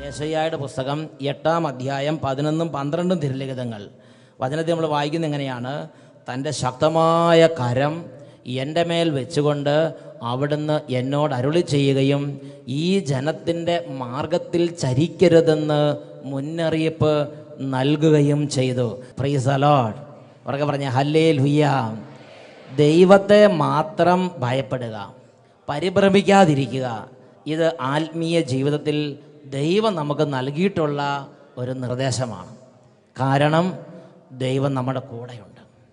യേശയ്യായുടെ പുസ്തകം എട്ടാം അധ്യായം പതിനൊന്നും പന്ത്രണ്ടും തിരുലിഖിതങ്ങൾ വചനത്തിൽ നമ്മൾ വായിക്കുന്ന എങ്ങനെയാണ് തൻ്റെ ശക്തമായ കരം എൻ്റെ മേൽ വെച്ചുകൊണ്ട് അവിടുന്ന് എന്നോട് അരുളി ചെയ്യുകയും ഈ ജനത്തിൻ്റെ മാർഗത്തിൽ ചരിക്കരുതെന്ന് മുന്നറിയിപ്പ് നൽകുകയും ചെയ്തു പ്രീസ് അലോഡ് ഉറക്കെ പറഞ്ഞ ഹല്ലേ ലുയ്യ ദൈവത്തെ മാത്രം ഭയപ്പെടുക പരിഭ്രമിക്കാതിരിക്കുക ഇത് ആത്മീയ ജീവിതത്തിൽ ദൈവം നമുക്ക് നൽകിയിട്ടുള്ള ഒരു നിർദ്ദേശമാണ് കാരണം ദൈവം നമ്മുടെ കൂടെയുണ്ട്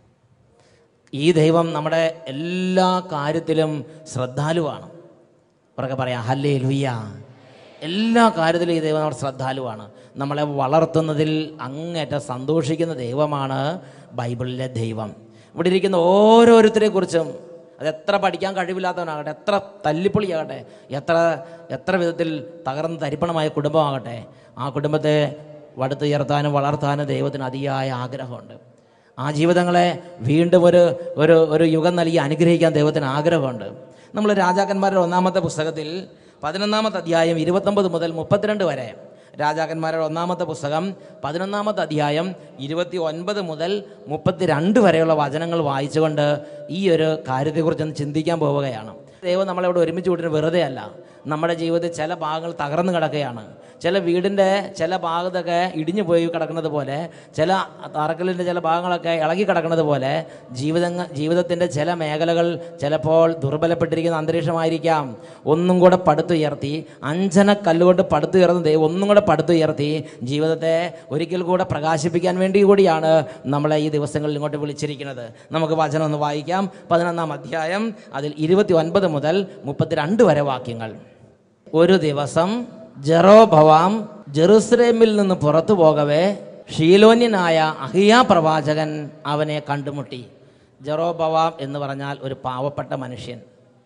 ഈ ദൈവം നമ്മുടെ എല്ലാ കാര്യത്തിലും ശ്രദ്ധാലുവാണ് ഉറക്കെ പറയാം ഹല്ലേ ലുയ്യ എല്ലാ കാര്യത്തിലും ഈ ദൈവം നമ്മുടെ ശ്രദ്ധാലുവാണ് നമ്മളെ വളർത്തുന്നതിൽ അങ്ങേറ്റം സന്തോഷിക്കുന്ന ദൈവമാണ് ബൈബിളിലെ ദൈവം ഇവിടെ ഇരിക്കുന്ന ഓരോരുത്തരെ കുറിച്ചും അത് എത്ര പഠിക്കാൻ കഴിവില്ലാത്തവനാകട്ടെ എത്ര തല്ലിപ്പൊളിയാകട്ടെ എത്ര എത്ര വിധത്തിൽ തകർന്ന് തരിപ്പണമായ കുടുംബമാകട്ടെ ആ കുടുംബത്തെ വടുത്തുയർത്താനും വളർത്താനും ദൈവത്തിന് അതിയായ ആഗ്രഹമുണ്ട് ആ ജീവിതങ്ങളെ വീണ്ടും ഒരു ഒരു ഒരു യുഗം നൽകി അനുഗ്രഹിക്കാൻ ദൈവത്തിന് ആഗ്രഹമുണ്ട് നമ്മൾ രാജാക്കന്മാരുടെ ഒന്നാമത്തെ പുസ്തകത്തിൽ പതിനൊന്നാമത്തെ അധ്യായം ഇരുപത്തൊമ്പത് മുതൽ മുപ്പത്തിരണ്ട് വരെ രാജാക്കന്മാരുടെ ഒന്നാമത്തെ പുസ്തകം പതിനൊന്നാമത്തെ അധ്യായം ഇരുപത്തി ഒൻപത് മുതൽ മുപ്പത്തിരണ്ട് വരെയുള്ള വചനങ്ങൾ വായിച്ചുകൊണ്ട് ഈ ഒരു കാര്യത്തെക്കുറിച്ചൊന്ന് ചിന്തിക്കാൻ പോവുകയാണ് ദൈവം നമ്മളെ ഇവിടെ ഒരുമിച്ച് കൂട്ടിന് വെറുതെ അല്ല നമ്മുടെ ജീവിതത്തിൽ ചില ഭാഗങ്ങൾ തകർന്നു കിടക്കുകയാണ് ചില വീടിൻ്റെ ചില ഭാഗത്തൊക്കെ ഇടിഞ്ഞു പോയി കിടക്കുന്നത് പോലെ ചില തറക്കലിൻ്റെ ചില ഭാഗങ്ങളൊക്കെ ഇളകി കിടക്കുന്നത് പോലെ ജീവിതങ്ങൾ ജീവിതത്തിൻ്റെ ചില മേഖലകൾ ചിലപ്പോൾ ദുർബലപ്പെട്ടിരിക്കുന്ന അന്തരീക്ഷമായിരിക്കാം ഒന്നും കൂടെ പടുത്തുയർത്തി അഞ്ചന കല്ലുകൊണ്ട് പടുത്തുയർന്ന ദൈവം ഒന്നും കൂടെ പടുത്തുയർത്തി ജീവിതത്തെ ഒരിക്കൽ കൂടെ പ്രകാശിപ്പിക്കാൻ വേണ്ടി കൂടിയാണ് നമ്മളെ ഈ ദിവസങ്ങളിൽ ഇങ്ങോട്ട് വിളിച്ചിരിക്കുന്നത് നമുക്ക് വചനം ഒന്ന് വായിക്കാം പതിനൊന്നാം അധ്യായം അതിൽ ഇരുപത്തി ഒൻപത് മുതൽ മുപ്പത്തിരണ്ട് വരെ വാക്യങ്ങൾ ഒരു ദിവസം ജെറോഭവാം ജെറുസലേമിൽ നിന്ന് പുറത്തു പോകവേ ഷീലോന്യനായ അഹിയ പ്രവാചകൻ അവനെ കണ്ടുമുട്ടി ജെറോബവാം എന്ന് പറഞ്ഞാൽ ഒരു പാവപ്പെട്ട മനുഷ്യൻ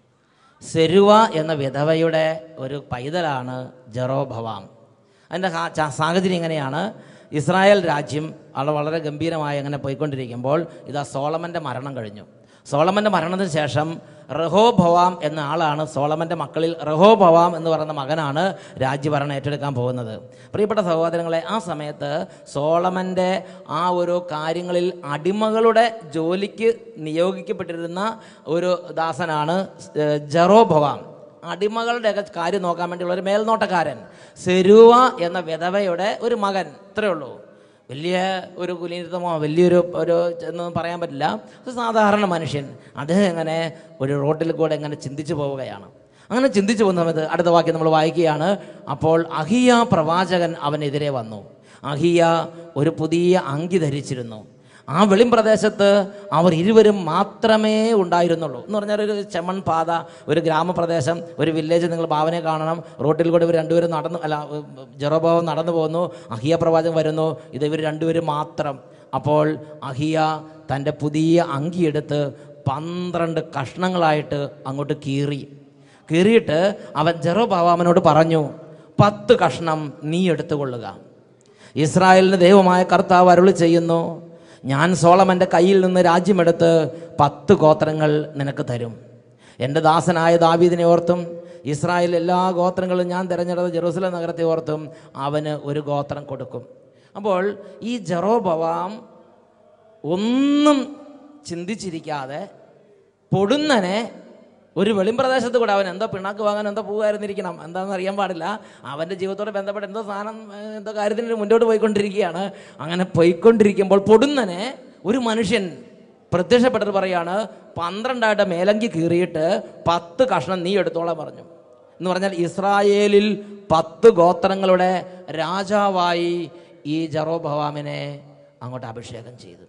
സെരുവ എന്ന വിധവയുടെ ഒരു പൈതലാണ് ജെറോഭവാം അതിൻ്റെ സാ- ച- സാഹചര്യം ഇങ്ങനെയാണ് ഇസ്രായേൽ രാജ്യം അവിടെ വളരെ ഗംഭീരമായി അങ്ങനെ പോയിക്കൊണ്ടിരിക്കുമ്പോൾ ഇതാ സോളമൻ്റെ മരണം കഴിഞ്ഞു സോളമൻ്റെ മരണത്തിന് ശേഷം റഹോഭവാം എന്ന ആളാണ് സോളമൻ്റെ മക്കളിൽ റഹോഭവാം എന്ന് പറയുന്ന മകനാണ് രാജ്യഭരണം ഏറ്റെടുക്കാൻ പോകുന്നത് പ്രിയപ്പെട്ട സഹോദരങ്ങളെ ആ സമയത്ത് സോളമൻ്റെ ആ ഒരു കാര്യങ്ങളിൽ അടിമകളുടെ ജോലിക്ക് നിയോഗിക്കപ്പെട്ടിരുന്ന ഒരു ദാസനാണ് ഏഹ്, ജെറോഭവാം അടിമകളുടെയൊക്കെ കാര്യം നോക്കാൻ വേണ്ടിയുള്ള ഒരു മേൽനോട്ടക്കാരൻ സെരുവ എന്ന വിധവയുടെ ഒരു മകൻ ഇത്രയേ ഉള്ളൂ വലിയ ഒരു കുലീനതമോ വലിയൊരു ഒരു എന്നൊന്നും പറയാൻ പറ്റില്ല ഒരു സാധാരണ മനുഷ്യൻ അദ്ദേഹം ഇങ്ങനെ ഒരു റോട്ടിൽ കൂടെ ഇങ്ങനെ ചിന്തിച്ചു പോവുകയാണ് അങ്ങനെ ചിന്തിച്ചു പോകുന്ന സമയത്ത് അടുത്ത വാക്യം നമ്മൾ വായിക്കുകയാണ് അപ്പോൾ അഹിയ പ്രവാചകൻ അവനെതിരെ വന്നു അഹിയ ഒരു പുതിയ അങ്കി ധരിച്ചിരുന്നു ആ വെളിം പ്രദേശത്ത് അവർ ഇരുവരും മാത്രമേ ഉണ്ടായിരുന്നുള്ളൂ എന്ന് പറഞ്ഞാൽ ഒരു ചെമ്മൺ പാത ഒരു ഗ്രാമപ്രദേശം ഒരു വില്ലേജ് നിങ്ങൾ ഭാവനെ കാണണം റോട്ടിൽ കൂടെ ഇവർ രണ്ടുപേരും നടന്നു അല്ല ജെറോബാവം നടന്നു പോകുന്നു അഹിയ പ്രവാചകൻ വരുന്നു ഇത് ഇവർ രണ്ടുപേരും മാത്രം അപ്പോൾ അഹിയ തൻ്റെ പുതിയ അങ്കിയെടുത്ത് പന്ത്രണ്ട് കഷ്ണങ്ങളായിട്ട് അങ്ങോട്ട് കീറി കീറിയിട്ട് അവൻ ജെറോബാവാമനോട് പറഞ്ഞു പത്ത് കഷ്ണം നീ എടുത്തുകൊള്ളുക ഇസ്രായേലിന് ദൈവമായ കർത്താവ് അരുളി ചെയ്യുന്നു ഞാൻ സോളമൻ്റെ കയ്യിൽ നിന്ന് രാജ്യമെടുത്ത് പത്ത് ഗോത്രങ്ങൾ നിനക്ക് തരും എൻ്റെ ദാസനായ ദാവീദിനെ ഓർത്തും ഇസ്രായേൽ എല്ലാ ഗോത്രങ്ങളും ഞാൻ തിരഞ്ഞെടുത്ത ജെറൂസലം നഗരത്തെ ഓർത്തും അവന് ഒരു ഗോത്രം കൊടുക്കും അപ്പോൾ ഈ ജെറോബവാം ഒന്നും ചിന്തിച്ചിരിക്കാതെ പൊടുന്നനെ ഒരു വെളിമ്പ്രദേശത്ത് കൂടെ അവൻ എന്തോ പിണ്ണാക്ക് വാങ്ങാൻ എന്തോ പോകായിരുന്നിരിക്കണം എന്താണെന്ന് അറിയാൻ പാടില്ല അവൻ്റെ ജീവിതത്തോട് ബന്ധപ്പെട്ട് എന്തോ സാധനം ഏഹ്, എന്തോ കാര്യത്തിന് മുന്നോട്ട് പോയിക്കൊണ്ടിരിക്കുകയാണ് അങ്ങനെ പോയിക്കൊണ്ടിരിക്കുമ്പോൾ പൊടുന്നനെ ഒരു മനുഷ്യൻ പ്രത്യക്ഷപ്പെട്ടിട്ട് പറയാണ് പന്ത്രണ്ടായിട്ട് മേലങ്കി കീറിയിട്ട് പത്ത് കഷ്ണം നീ എടുത്തോളാൻ പറഞ്ഞു എന്ന് പറഞ്ഞാൽ ഇസ്രായേലിൽ പത്ത് ഗോത്രങ്ങളുടെ രാജാവായി ഈ ജറോഭവാമിനെ അങ്ങോട്ട് അഭിഷേകം ചെയ്തു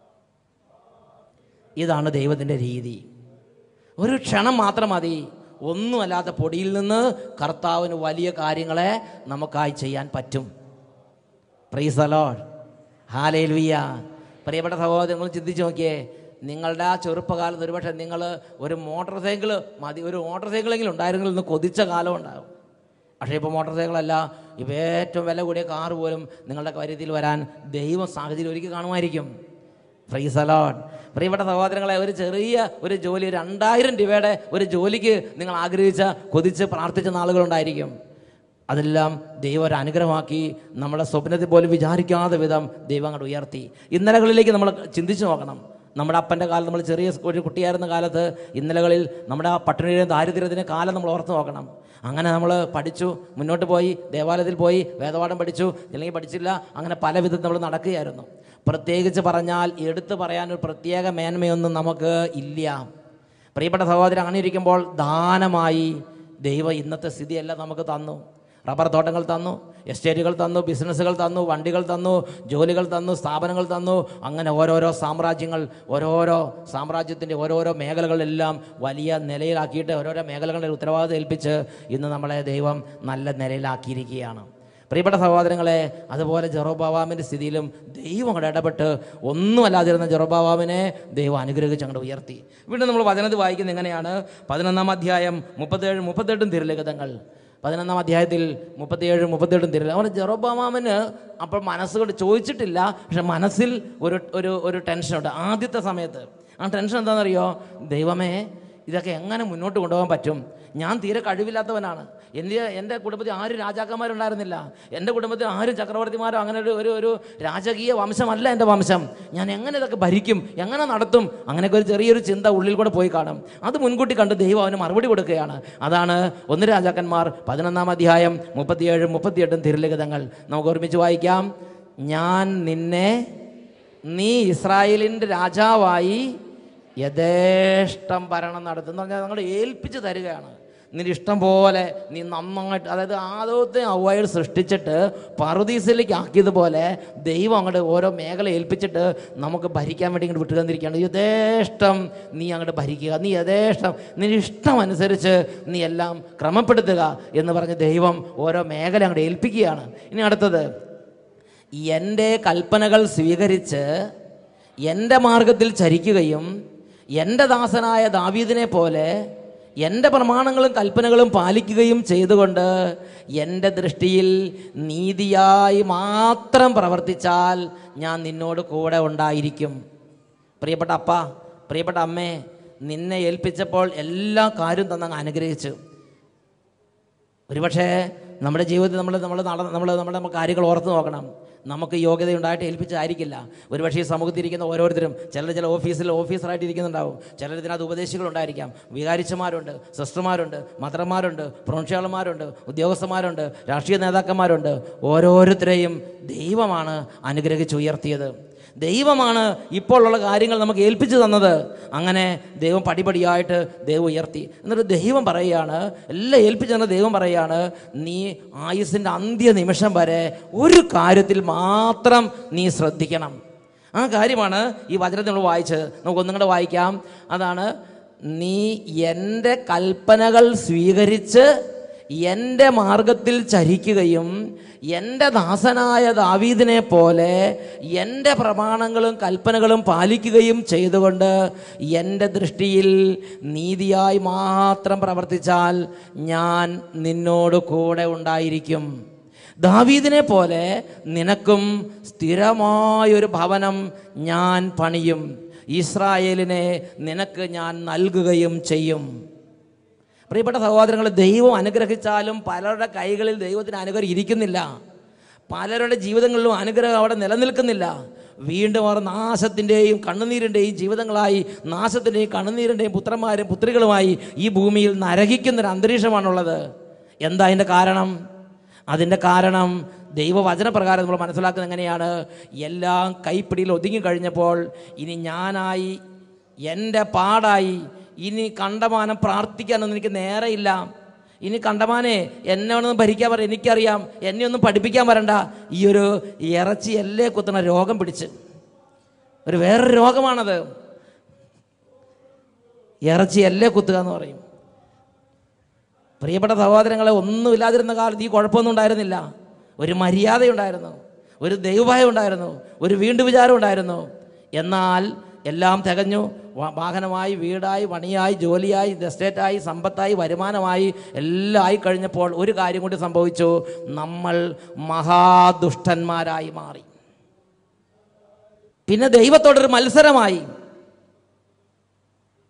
ഇതാണ് ദൈവത്തിൻ്റെ രീതി ഒരു ക്ഷണം മാത്രം മതി ഒന്നുമല്ലാത്ത പൊടിയിൽ നിന്ന് കർത്താവിന് വലിയ കാര്യങ്ങളെ നമുക്കായി ചെയ്യാൻ പറ്റും പ്രീസലോഡ് ഹാലേലുയ്യ പ്രിയപ്പെട്ട സഹോദരങ്ങൾ ചിന്തിച്ച് നോക്കിയേ നിങ്ങളുടെ ആ ചെറുപ്പകാലത്ത് ഒരുപക്ഷെ നിങ്ങൾ ഒരു മോട്ടോർ സൈക്കിൾ മതി ഒരു മോട്ടോർ സൈക്കിളെങ്കിലും ഉണ്ടായിരുന്നെങ്കിൽ ഇന്ന് കൊതിച്ച കാലം ഉണ്ടാകും പക്ഷേ ഇപ്പോൾ മോട്ടോർ സൈക്കിളല്ല ഇപ്പോൾ ഏറ്റവും വില കൂടിയ കാർ പോലും നിങ്ങളുടെ കാര്യത്തിൽ വരാൻ ദൈവം സാഹചര്യം ഒരുക്കി കാണുമായിരിക്കും ഫ്രീസ് അലോട്ട് പ്രിയപ്പെട്ട സഹോദരങ്ങളെ ഒരു ചെറിയ ഒരു ജോലി രണ്ടായിരം രൂപയുടെ ഒരു ജോലിക്ക് നിങ്ങൾ ആഗ്രഹിച്ച കൊതിച്ച് പ്രാർത്ഥിച്ച നാളുകളുണ്ടായിരിക്കും അതെല്ലാം ദൈവം ഒരു അനുഗ്രഹമാക്കി നമ്മുടെ സ്വപ്നത്തിൽ പോലും വിചാരിക്കാത്ത വിധം ദൈവം അങ്ങോട്ട് ഉയർത്തി ഇന്നലകളിലേക്ക് നമ്മൾ ചിന്തിച്ചു നോക്കണം നമ്മുടെ അപ്പൻ്റെ കാലം നമ്മൾ ചെറിയ ഒരു കുട്ടിയായിരുന്ന കാലത്ത് ഇന്നലകളിൽ നമ്മുടെ ആ പട്ടിണിയുടെ ദാരിദ്ര്യത്തിൻ്റെ കാലം നമ്മൾ ഓർത്ത് നോക്കണം അങ്ങനെ നമ്മൾ പഠിച്ചു മുന്നോട്ട് പോയി ദേവാലയത്തിൽ പോയി വേദപാഠം പഠിച്ചു അല്ലെങ്കിൽ പഠിച്ചില്ല അങ്ങനെ പല വിധത്തിൽ നമ്മൾ നടക്കുകയായിരുന്നു പ്രത്യേകിച്ച് പറഞ്ഞാൽ എടുത്തു പറയാൻ ഒരു പ്രത്യേക മേന്മയൊന്നും നമുക്ക് ഇല്ല പ്രിയപ്പെട്ട സഹോദരൻ അങ്ങനെ ഇരിക്കുമ്പോൾ ദാനമായി ദൈവം ഇന്നത്തെ സ്ഥിതിയെല്ലാം നമുക്ക് തന്നു റബ്ബർ തോട്ടങ്ങൾ തന്നു എസ്റ്റേറ്റുകൾ തന്നു ബിസിനസ്സുകൾ തന്നു വണ്ടികൾ തന്നു ജോലികൾ തന്നു സ്ഥാപനങ്ങൾ തന്നു അങ്ങനെ ഓരോരോ സാമ്രാജ്യങ്ങൾ ഓരോരോ സാമ്രാജ്യത്തിൻ്റെ ഓരോരോ മേഖലകളെല്ലാം വലിയ നിലയിലാക്കിയിട്ട് ഓരോരോ മേഖലകളുടെ ഉത്തരവാദിത്വം ഏൽപ്പിച്ച് ഇന്ന് നമ്മളെ ദൈവം നല്ല നിലയിലാക്കിയിരിക്കുകയാണ് പ്രിയപ്പെട്ട സഹോദരങ്ങളെ അതുപോലെ ജെറോബാവാമിൻ്റെ സ്ഥിതിയിലും ദൈവം അങ്ങോട്ട് ഇടപെട്ട് ഒന്നുമല്ലാതിരുന്ന ജെറോബാവാമിനെ ദൈവം അനുഗ്രഹിച്ച് അങ്ങോട്ട് ഉയർത്തി വീണ്ടും നമ്മൾ വചനത്തിൽ വായിക്കുന്നത് എങ്ങനെയാണ് പതിനൊന്നാം അധ്യായം മുപ്പത്തേഴ് മുപ്പത്തെട്ടും തിരുലിഖിതങ്ങൾ പതിനൊന്നാം അധ്യായത്തിൽ മുപ്പത്തിയേഴ് മുപ്പത്തെട്ടും തിരുല അവൻ ജെറോബാമാമിന് അപ്പോൾ മനസ്സുകൊണ്ട് ചോദിച്ചിട്ടില്ല പക്ഷെ മനസ്സിൽ ഒരു ഒരു ഒരു ടെൻഷനുണ്ട് ആദ്യത്തെ സമയത്ത് ആ ടെൻഷൻ എന്താണെന്നറിയോ ദൈവമേ ഇതൊക്കെ എങ്ങനെ മുന്നോട്ട് കൊണ്ടുപോകാൻ പറ്റും ഞാൻ തീരെ കഴിവില്ലാത്തവനാണ് എൻ്റെ എൻ്റെ കുടുംബത്തിൽ ആരും രാജാക്കന്മാരുണ്ടായിരുന്നില്ല എൻ്റെ കുടുംബത്തിൽ ആരും ചക്രവർത്തിമാരോ അങ്ങനെ ഒരു ഒരു ഒരു രാജകീയ വംശമല്ല എൻ്റെ വംശം ഞാൻ എങ്ങനെ ഇതൊക്കെ ഭരിക്കും എങ്ങനെ നടത്തും അങ്ങനെയൊക്കെ ഒരു ചെറിയൊരു ചിന്ത ഉള്ളിൽ കൂടെ പോയി കാണും അത് മുൻകൂട്ടി കണ്ട് ദൈവം അവന് മറുപടി കൊടുക്കുകയാണ് അതാണ് ഒന്ന് രാജാക്കന്മാർ പതിനൊന്നാം അധ്യായം മുപ്പത്തിയേഴും മുപ്പത്തിയെട്ടും തിരുലിഖിതങ്ങൾ നമുക്ക് ഒരുമിച്ച് വായിക്കാം ഞാൻ നിന്നെ നീ ഇസ്രായേലിൻ്റെ രാജാവായി യഥേഷ്ടം ഭരണം നടത്തുന്ന പറഞ്ഞാൽ ഞങ്ങൾ ഏൽപ്പിച്ച് തരികയാണ് നിന്റെ ഇഷ്ടം പോലെ നീ നന്നായിട്ട് അതായത് ആദവത്തെ അവ്വായിൽ സൃഷ്ടിച്ചിട്ട് പറുദീസിലേക്ക് ആക്കിയതുപോലെ ദൈവം അങ്ങോട്ട് ഓരോ മേഖല ഏൽപ്പിച്ചിട്ട് നമുക്ക് ഭരിക്കാൻ വേണ്ടി ഇങ്ങോട്ട് വിട്ടു തന്നിരിക്കുകയാണ് യഥേഷ്ടം നീ അങ്ങോട്ട് ഭരിക്കുക നീ യഥേഷ്ടം നിന്റെ ഇഷ്ടം അനുസരിച്ച് നീ എല്ലാം ക്രമപ്പെടുത്തുക എന്ന് പറഞ്ഞ് ദൈവം ഓരോ മേഖല അങ്ങോട്ട് ഏൽപ്പിക്കുകയാണ് ഇനി അടുത്തത് എൻ്റെ കൽപ്പനകൾ സ്വീകരിച്ച് എൻ്റെ മാർഗത്തിൽ ചരിക്കുകയും എൻ്റെ ദാസനായ ദാവീദിനെ പോലെ എൻ്റെ പ്രമാണങ്ങളും കൽപ്പനകളും പാലിക്കുകയും ചെയ്തുകൊണ്ട് എൻ്റെ ദൃഷ്ടിയിൽ നീതിയായി മാത്രം പ്രവർത്തിച്ചാൽ ഞാൻ നിന്നോട് കൂടെ ഉണ്ടായിരിക്കും പ്രിയപ്പെട്ട അപ്പ പ്രിയപ്പെട്ട അമ്മേ നിന്നെ ഏൽപ്പിച്ചപ്പോൾ എല്ലാ കാര്യവും തന്നങ്ങ് അനുഗ്രഹിച്ചു ഒരുപക്ഷേ നമ്മുടെ ജീവിതത്തിൽ നമ്മൾ നമ്മൾ നട നമ്മൾ നമ്മുടെ നമ്മൾ കാര്യങ്ങൾ ഓർത്ത് നോക്കണം നമുക്ക് യോഗ്യതയുണ്ടായിട്ട് ഏൽപ്പിച്ചതായിരിക്കില്ല ഒരുപക്ഷേ ഈ സമൂഹത്തിൽ ഇരിക്കുന്ന ഓരോരുത്തരും ചിലർ ചില ഓഫീസിൽ ഓഫീസറായിട്ട് ഇരിക്കുന്നുണ്ടാവും ചിലർ ഇതിനകത്ത് ഉപദേശികളുണ്ടായിരിക്കാം വികാരിച്ചമാരുണ്ട് സിസ്റ്റർമാരുണ്ട് മന്ത്രന്മാരുണ്ട് പ്രൊൺഷ്യാളന്മാരുണ്ട് ഉദ്യോഗസ്ഥന്മാരുണ്ട് രാഷ്ട്രീയ നേതാക്കന്മാരുണ്ട് ഓരോരുത്തരെയും ദൈവമാണ് അനുഗ്രഹിച്ച് ഉയർത്തിയത് ദൈവമാണ് ഇപ്പോൾ ഉള്ള കാര്യങ്ങൾ നമുക്ക് ഏൽപ്പിച്ചു തന്നത് അങ്ങനെ ദൈവം പടിപടിയായിട്ട് ദൈവം ഉയർത്തി എന്നിട്ട് ദൈവം പറയുകയാണ് എല്ലാം ഏൽപ്പിച്ചു തന്ന ദൈവം പറയുകയാണ് നീ ആയുസിൻ്റെ അന്ത്യ നിമിഷം വരെ ഒരു കാര്യത്തിൽ മാത്രം നീ ശ്രദ്ധിക്കണം ആ കാര്യമാണ് ഈ വചനത്തിൽ നമ്മൾ വായിച്ചത് നമുക്ക് ഒന്നും കൂടെ വായിക്കാം അതാണ് നീ എൻ്റെ കൽപ്പനകൾ സ്വീകരിച്ച് എൻ്റെ മാർഗത്തിൽ ചരിക്കുകയും എൻ്റെ ദാസനായ ദാവീദിനെ പോലെ എൻ്റെ പ്രമാണങ്ങളും കൽപ്പനകളും പാലിക്കുകയും ചെയ്തുകൊണ്ട് എൻ്റെ ദൃഷ്ടിയിൽ നീതിയായി മാത്രം പ്രവർത്തിച്ചാൽ ഞാൻ നിന്നോട് കൂടെ ഉണ്ടായിരിക്കും ദാവീദിനെ പോലെ നിനക്കും സ്ഥിരമായൊരു ഭവനം ഞാൻ പണിയും ഇസ്രായേലിനെ നിനക്ക് ഞാൻ നൽകുകയും ചെയ്യും പ്രിയപ്പെട്ട സഹോദരങ്ങൾ ദൈവം അനുഗ്രഹിച്ചാലും പലരുടെ കൈകളിൽ ദൈവത്തിന് അനുഗ്രഹം ഇരിക്കുന്നില്ല പലരുടെ ജീവിതങ്ങളിലും അനുഗ്രഹം അവിടെ നിലനിൽക്കുന്നില്ല വീണ്ടും അവർ നാശത്തിൻ്റെയും കണ്ണുനീരിൻ്റെയും ജീവിതങ്ങളായി നാശത്തിൻ്റെയും കണ്ണുനീരിൻ്റെയും പുത്രന്മാരും പുത്രികളുമായി ഈ ഭൂമിയിൽ നരകിക്കുന്നൊരു അന്തരീക്ഷമാണുള്ളത് എന്താ അതിൻ്റെ കാരണം അതിൻ്റെ കാരണം ദൈവവചനപ്രകാരം നമ്മൾ മനസ്സിലാക്കുന്നത് എങ്ങനെയാണ് എല്ലാം കൈപ്പിടിയിൽ ഒതുങ്ങി കഴിഞ്ഞപ്പോൾ ഇനി ഞാനായി എൻ്റെ പാടായി ഇനി കണ്ടമാനം പ്രാർത്ഥിക്കാനൊന്നും എനിക്ക് നേരെയില്ല ഇനി കണ്ടമാനെ എന്നെ ഒന്നും ഭരിക്കാൻ പറ എനിക്കറിയാം എന്നെ ഒന്നും പഠിപ്പിക്കാൻ വരണ്ട ഈ ഒരു ഇറച്ചി എല്ലേ കുത്തുന്ന രോഗം പിടിച്ച് ഒരു വേറൊരു രോഗമാണത് ഇറച്ചി എല്ലേ കുത്തുക എന്ന് പറയും പ്രിയപ്പെട്ട സഹോദരങ്ങളെ ഒന്നുമില്ലാതിരുന്ന കാലത്ത് ഈ കുഴപ്പമൊന്നും ഉണ്ടായിരുന്നില്ല ഒരു മര്യാദയുണ്ടായിരുന്നു ഒരു ദൈവഭയം ഉണ്ടായിരുന്നു ഒരു വീണ്ടു വിചാരം ഉണ്ടായിരുന്നു എന്നാൽ എല്ലാം തികഞ്ഞു വ- വാഹനമായി വീടായി പണിയായി ജോലിയായി എസ്റ്റേറ്റായി സമ്പത്തായി വരുമാനമായി എല്ലാം ആയി കഴിഞ്ഞപ്പോൾ ഒരു കാര്യം കൂടി സംഭവിച്ചു നമ്മൾ മഹാദുഷ്ടന്മാരായി മാറി പിന്നെ ദൈവത്തോടൊരു മത്സരമായി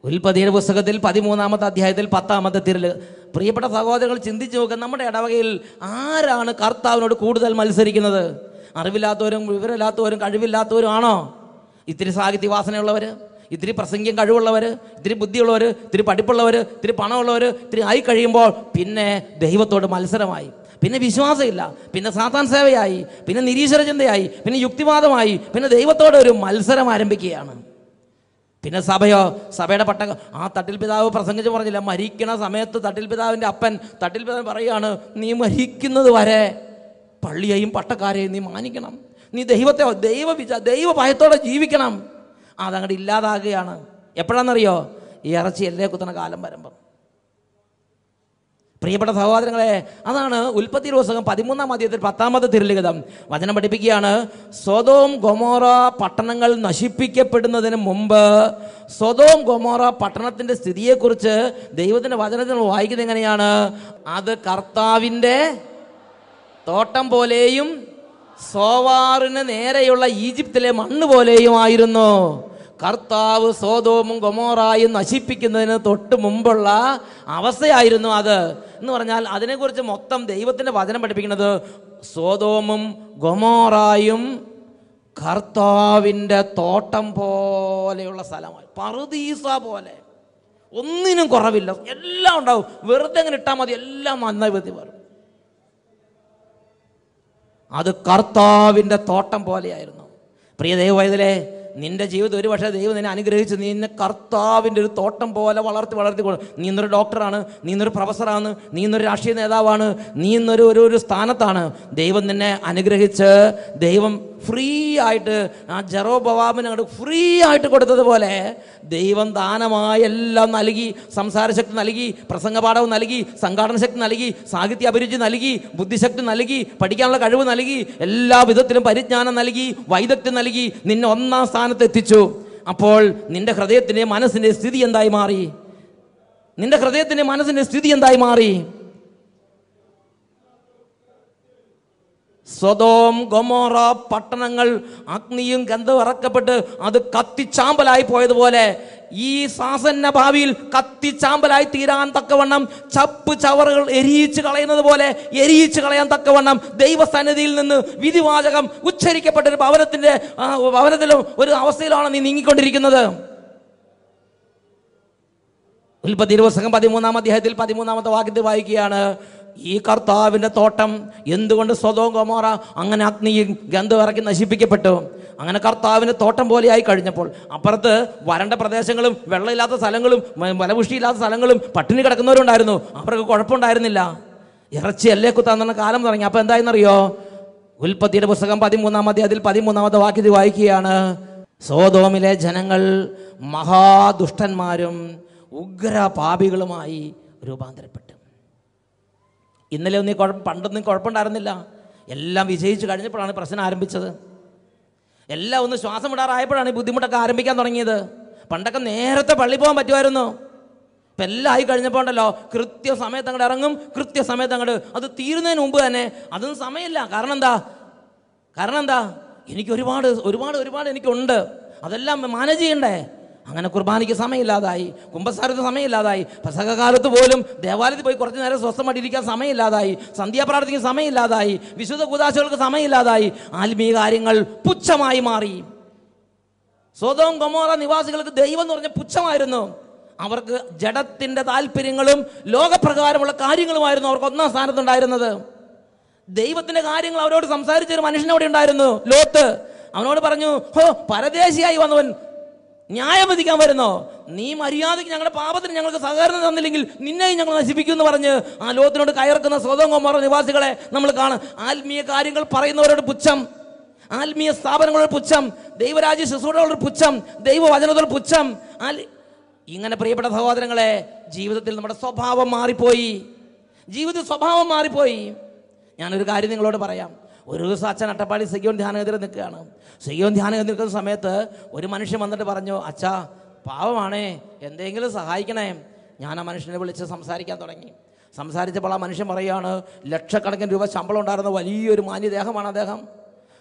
ഉൽപ്പത്തിയുടെ പുസ്തകത്തിൽ പതിമൂന്നാമത്തെ അധ്യായത്തിൽ പത്താമത്തെ തിരല് പ്രിയപ്പെട്ട സഹോദരങ്ങൾ ചിന്തിച്ചു നോക്കുക നമ്മുടെ ഇടവകയിൽ ആരാണ് കർത്താവിനോട് കൂടുതൽ മത്സരിക്കുന്നത് അറിവില്ലാത്തവരും വിവരമില്ലാത്തവരും കഴിവില്ലാത്തവരും ആണോ ഇത്തിരി സാഹിത്യ വാസനയുള്ളവർ ഇത്തിരി പ്രസംഗം കഴിവുള്ളവർ ഇത്തിരി ബുദ്ധിയുള്ളവർ ഇത്തിരി പഠിപ്പുള്ളവർ ഇത്തിരി പണമുള്ളവർ ഇത്തിരി ആയി കഴിയുമ്പോൾ പിന്നെ ദൈവത്തോട് മത്സരമായി പിന്നെ വിശ്വാസമില്ല പിന്നെ സാത്താൻ സേവയായി പിന്നെ നിരീശ്വര ചിന്തയായി പിന്നെ യുക്തിവാദമായി പിന്നെ ദൈവത്തോട് ഒരു മത്സരം ആരംഭിക്കുകയാണ് പിന്നെ സഭയോ സഭയുടെ പട്ട ആ തട്ടിൽ പിതാവ് പ്രസംഗിച്ച് പറഞ്ഞില്ല മരിക്കണ സമയത്ത് തട്ടിൽ പിതാവിൻ്റെ അപ്പൻ തട്ടിൽ പിതാവ് പറയുകയാണ് നീ മരിക്കുന്നത് വരെ പള്ളിയെയും പട്ടക്കാരെയും നീ മാനിക്കണം നീ ദൈവത്തെ ദൈവ വിചാ ദൈവ ഭയത്തോടെ ജീവിക്കണം അതങ്ങോട്ട് ഇല്ലാതാകുകയാണ് എപ്പോഴാണെന്നറിയോ ഈ ഇറച്ചി എല്ലേ കുത്തണ കാലം വരുമ്പം പ്രിയപ്പെട്ട സഹോദരങ്ങളെ അതാണ് ഉൽപ്പത്തി പുസ്തകം പതിമൂന്നാം അധ്യായത്തിൽ പത്താമത്തെ തിരുലിഖിതം വചനം പഠിപ്പിക്കുകയാണ് സ്വതോം ഗൊമോറ പട്ടണങ്ങൾ നശിപ്പിക്കപ്പെടുന്നതിന് മുമ്പ് സ്വതോം ഗൊമോറ പട്ടണത്തിന്റെ സ്ഥിതിയെക്കുറിച്ച് ദൈവത്തിന്റെ വചനത്തിൽ നമ്മൾ വായിക്കുന്നത് എങ്ങനെയാണ് അത് കർത്താവിൻ്റെ തോട്ടം പോലെയും സോവാറിന് നേരെയുള്ള ഈജിപ്തിലെ മണ്ണ് പോലെയും ആയിരുന്നു കർത്താവ് സോതോമും ഗൊമോറായും നശിപ്പിക്കുന്നതിന് തൊട്ട് മുമ്പുള്ള അവസ്ഥയായിരുന്നു അത് എന്ന് പറഞ്ഞാൽ അതിനെക്കുറിച്ച് മൊത്തം ദൈവത്തിൻ്റെ വചനം പഠിപ്പിക്കുന്നത് സോതോമും ഗൊമോറായും കർത്താവിൻ്റെ തോട്ടം പോലെയുള്ള സ്ഥലമായി പറുദീസ പോലെ ഒന്നിനും കുറവില്ല എല്ലാം ഉണ്ടാവും വെറുതെ അങ്ങനെ ഇട്ടാൽ മതി എല്ലാം നന്നായി വെത്തി വരും അത് കർത്താവിൻ്റെ തോട്ടം പോലെയായിരുന്നു പ്രിയ ദൈവവൈതലേ നിന്റെ ജീവിതം ഒരു പക്ഷേ ദൈവം നിന്നെ അനുഗ്രഹിച്ച് നിന്നെ കർത്താവിൻ്റെ ഒരു തോട്ടം പോലെ വളർത്തി വളർത്തി കൊണ്ട് നീ ഇന്നൊരു ഡോക്ടറാണ് നീ ഇന്നൊരു പ്രൊഫസറാണ് നീ ഇന്നൊരു രാഷ്ട്രീയ നേതാവാണ് നീ ഇന്നൊരു ഒരു ഒരു സ്ഥാനത്താണ് ദൈവം നിന്നെ അനുഗ്രഹിച്ച് ദൈവം ഫ്രീ ആയിട്ട് ആ ജെറോ ബവാബിന് അങ്ങോട്ട് ഫ്രീ ആയിട്ട് കൊടുത്തതുപോലെ ദൈവം ദാനമായി എല്ലാം നൽകി സംസാരശക്തി നൽകി പ്രസംഗപാഠവും നൽകി സംഘാടന ശക്തി നൽകി സാഹിത്യ അഭിരുചി നൽകി ബുദ്ധിശക്തി നൽകി പഠിക്കാനുള്ള കഴിവ് നൽകി എല്ലാ വിധത്തിലും പരിജ്ഞാനം നൽകി വൈദഗ്ധ്യം നൽകി നിന്നെ ഒന്നാം സ്ഥാനത്ത് എത്തിച്ചു അപ്പോൾ നിന്റെ ഹൃദയത്തിൻ്റെ മനസ്സിൻ്റെ സ്ഥിതി എന്തായി മാറി നിന്റെ ഹൃദയത്തിൻ്റെ മനസ്സിൻ്റെ സ്ഥിതി എന്തായി മാറി സ്വതോം ഗൊമോറ പട്ടണങ്ങൾ അഗ്നിയും ഗന്ധം ഇറക്കപ്പെട്ട് അത് കത്തിച്ചാമ്പലായി പോയതുപോലെ ഈ സാസന്ന ഭാവിയിൽ കത്തിച്ചാമ്പലായി തീരാൻ തക്കവണ്ണം ചപ്പ് ചവറുകൾ എരിയിച്ച് കളയുന്നത് പോലെ എരിയിച്ച് കളയാൻ തക്കവണ്ണം ദൈവസന്നിധിയിൽ നിന്ന് വിധിവാചകം ഉച്ചരിക്കപ്പെട്ട ഒരു ഭവനത്തിന്റെ ആ, ഭവനത്തിലും ഒരു അവസ്ഥയിലാണ് നീ നീങ്ങിക്കൊണ്ടിരിക്കുന്നത് ഉൽപ്പത്തി പുസ്തകം പതിമൂന്നാം അധ്യായത്തിൽ പതിമൂന്നാമത്തെ വാക്യത്തിൽ വായിക്കുകയാണ് ഈ കർത്താവിൻ്റെ തോട്ടം എന്തുകൊണ്ട് സ്വതവും ഗോമോറ അങ്ങനെ അഗ്നിയും ഗന്ധം ഇറക്കി നശിപ്പിക്കപ്പെട്ടു അങ്ങനെ കർത്താവിൻ്റെ തോട്ടം പോലെയായി കഴിഞ്ഞപ്പോൾ അപ്പുറത്ത് വരണ്ട പ്രദേശങ്ങളും വെള്ളമില്ലാത്ത സ്ഥലങ്ങളും മ- ഫലപുഷ്ടിയില്ലാത്ത സ്ഥലങ്ങളും പട്ടിണി കിടക്കുന്നവരുണ്ടായിരുന്നു അവർക്ക് കുഴപ്പമുണ്ടായിരുന്നില്ല ഇറച്ചി അല്ലേ കുത്താന്ന കാലം തുടങ്ങി അപ്പോൾ എന്തായെന്നറിയോ ഉൽപ്പത്തിയുടെ പുസ്തകം പതിമൂന്നാം അധ്യായത്തിൽ പതിമൂന്നാമത്തെ വാക്യത്തിൽ വായിക്കുകയാണ് സോതോമിലെ ജനങ്ങൾ മഹാദുഷ്ടന്മാരും ഉഗ്ര പാപികളുമായി രൂപാന്തരപ്പെട്ടു ഇന്നലെ ഒന്നും ഈ കുഴപ്പം പണ്ടൊന്നും കുഴപ്പമുണ്ടായിരുന്നില്ല എല്ലാം വിജയിച്ചു കഴിഞ്ഞപ്പോഴാണ് പ്രശ്നം ആരംഭിച്ചത് എല്ലാം ഒന്ന് ശ്വാസം വിടാറായപ്പോഴാണ് ഈ ബുദ്ധിമുട്ടൊക്കെ ആരംഭിക്കാൻ തുടങ്ങിയത് പണ്ടൊക്കെ നേരത്തെ പള്ളി പോകാൻ പറ്റുമായിരുന്നു ഇപ്പം എല്ലാം ആയി കഴിഞ്ഞപ്പോൾ ഉണ്ടല്ലോ കൃത്യസമയത്ത് അങ്ങോട്ട് ഇറങ്ങും കൃത്യസമയത്ത് അങ്ങോട്ട് അത് തീരുന്നതിന് മുമ്പ് തന്നെ അതൊന്നും സമയമില്ല കാരണം എന്താ കാരണം എന്താ എനിക്ക് ഒരുപാട് ഒരുപാട് ഒരുപാട് എനിക്കുണ്ട് അതെല്ലാം മാനേജ് ചെയ്യണ്ടേ അങ്ങനെ കുർബാനയ്ക്ക് സമയമില്ലാതായി കുംഭസാരത്തിന് സമയമില്ലാതായി പ്രസംഗകാലത്ത് പോലും ദേവാലയത്തിൽ പോയി കുറച്ച് നേരം സ്വസ്ഥമായിട്ടിരിക്കാൻ സമയമില്ലാതായി സന്ധ്യാപ്രാർത്ഥനയ്ക്ക് സമയമില്ലാതായി വിശുദ്ധ കൂതാശകൾക്ക് സമയമില്ലാതായി ആത്മീയ കാര്യങ്ങൾ പുച്ഛമായി മാറി സ്വതവും ഗൊമോറ നിവാസികൾക്ക് ദൈവം എന്ന് പറഞ്ഞ പുച്ഛമായിരുന്നു അവർക്ക് ജഡത്തിന്റെ താല്പര്യങ്ങളും ലോകപ്രകാരമുള്ള കാര്യങ്ങളുമായിരുന്നു അവർക്ക് ഒന്നാം സ്ഥാനത്തുണ്ടായിരുന്നത് ദൈവത്തിന്റെ കാര്യങ്ങൾ അവരോട് സംസാരിച്ച ഒരു മനുഷ്യൻ അവിടെ ഉണ്ടായിരുന്നു ലോത്ത് അവനോട് പറഞ്ഞു ഹോ പരദേശിയായി വന്നവൻ ന്യായം വിധിക്കാൻ വരുന്നോ നീ മര്യാദയ്ക്ക് ഞങ്ങളുടെ പാപത്തിന് ഞങ്ങൾക്ക് സഹകരണം തന്നില്ലെങ്കിൽ നിന്നെയും ഞങ്ങൾ നശിപ്പിക്കും എന്ന് പറഞ്ഞ് ആ ലോകത്തിനോട് കയർക്കുന്ന സ്വതം കൊമറ നിവാസികളെ നമ്മൾ കാണും ആത്മീയ കാര്യങ്ങൾ പറയുന്നവരോട് പുച്ഛം ആത്മീയ സ്ഥാപനങ്ങളോട് പുച്ഛം ദൈവരാജ്യ ശുശ്രൂഷകളോട് പുച്ഛം ദൈവവചനത്തോട് പുച്ഛം ആൽ- ഇങ്ങനെ പ്രിയപ്പെട്ട സഹോദരങ്ങളെ ജീവിതത്തിൽ നമ്മുടെ സ്വഭാവം മാറിപ്പോയി ജീവിത സ്വഭാവം മാറിപ്പോയി ഞാനൊരു കാര്യം നിങ്ങളോട് പറയാം ഒരു ദിവസം അച്ഛൻ അട്ടപ്പാടി സയ്യോൻ ധ്യാനകേന്ദ്രം നിൽക്കുകയാണ് സയ്യോൻ ധ്യാനകേന്ദ്രം നിൽക്കുന്ന സമയത്ത് ഒരു മനുഷ്യൻ വന്നിട്ട് പറഞ്ഞു അച്ഛാ പാവമാണേ എന്തെങ്കിലും സഹായിക്കണേ ഞാൻ ആ മനുഷ്യനെ വിളിച്ച് സംസാരിക്കാൻ തുടങ്ങി സംസാരിച്ചപ്പോൾ ആ മനുഷ്യൻ പറയുകയാണ് ലക്ഷക്കണക്കിന് രൂപ ശമ്പളം ഉണ്ടായിരുന്ന വലിയൊരു മാന്യദേഹമാണ് അദ്ദേഹം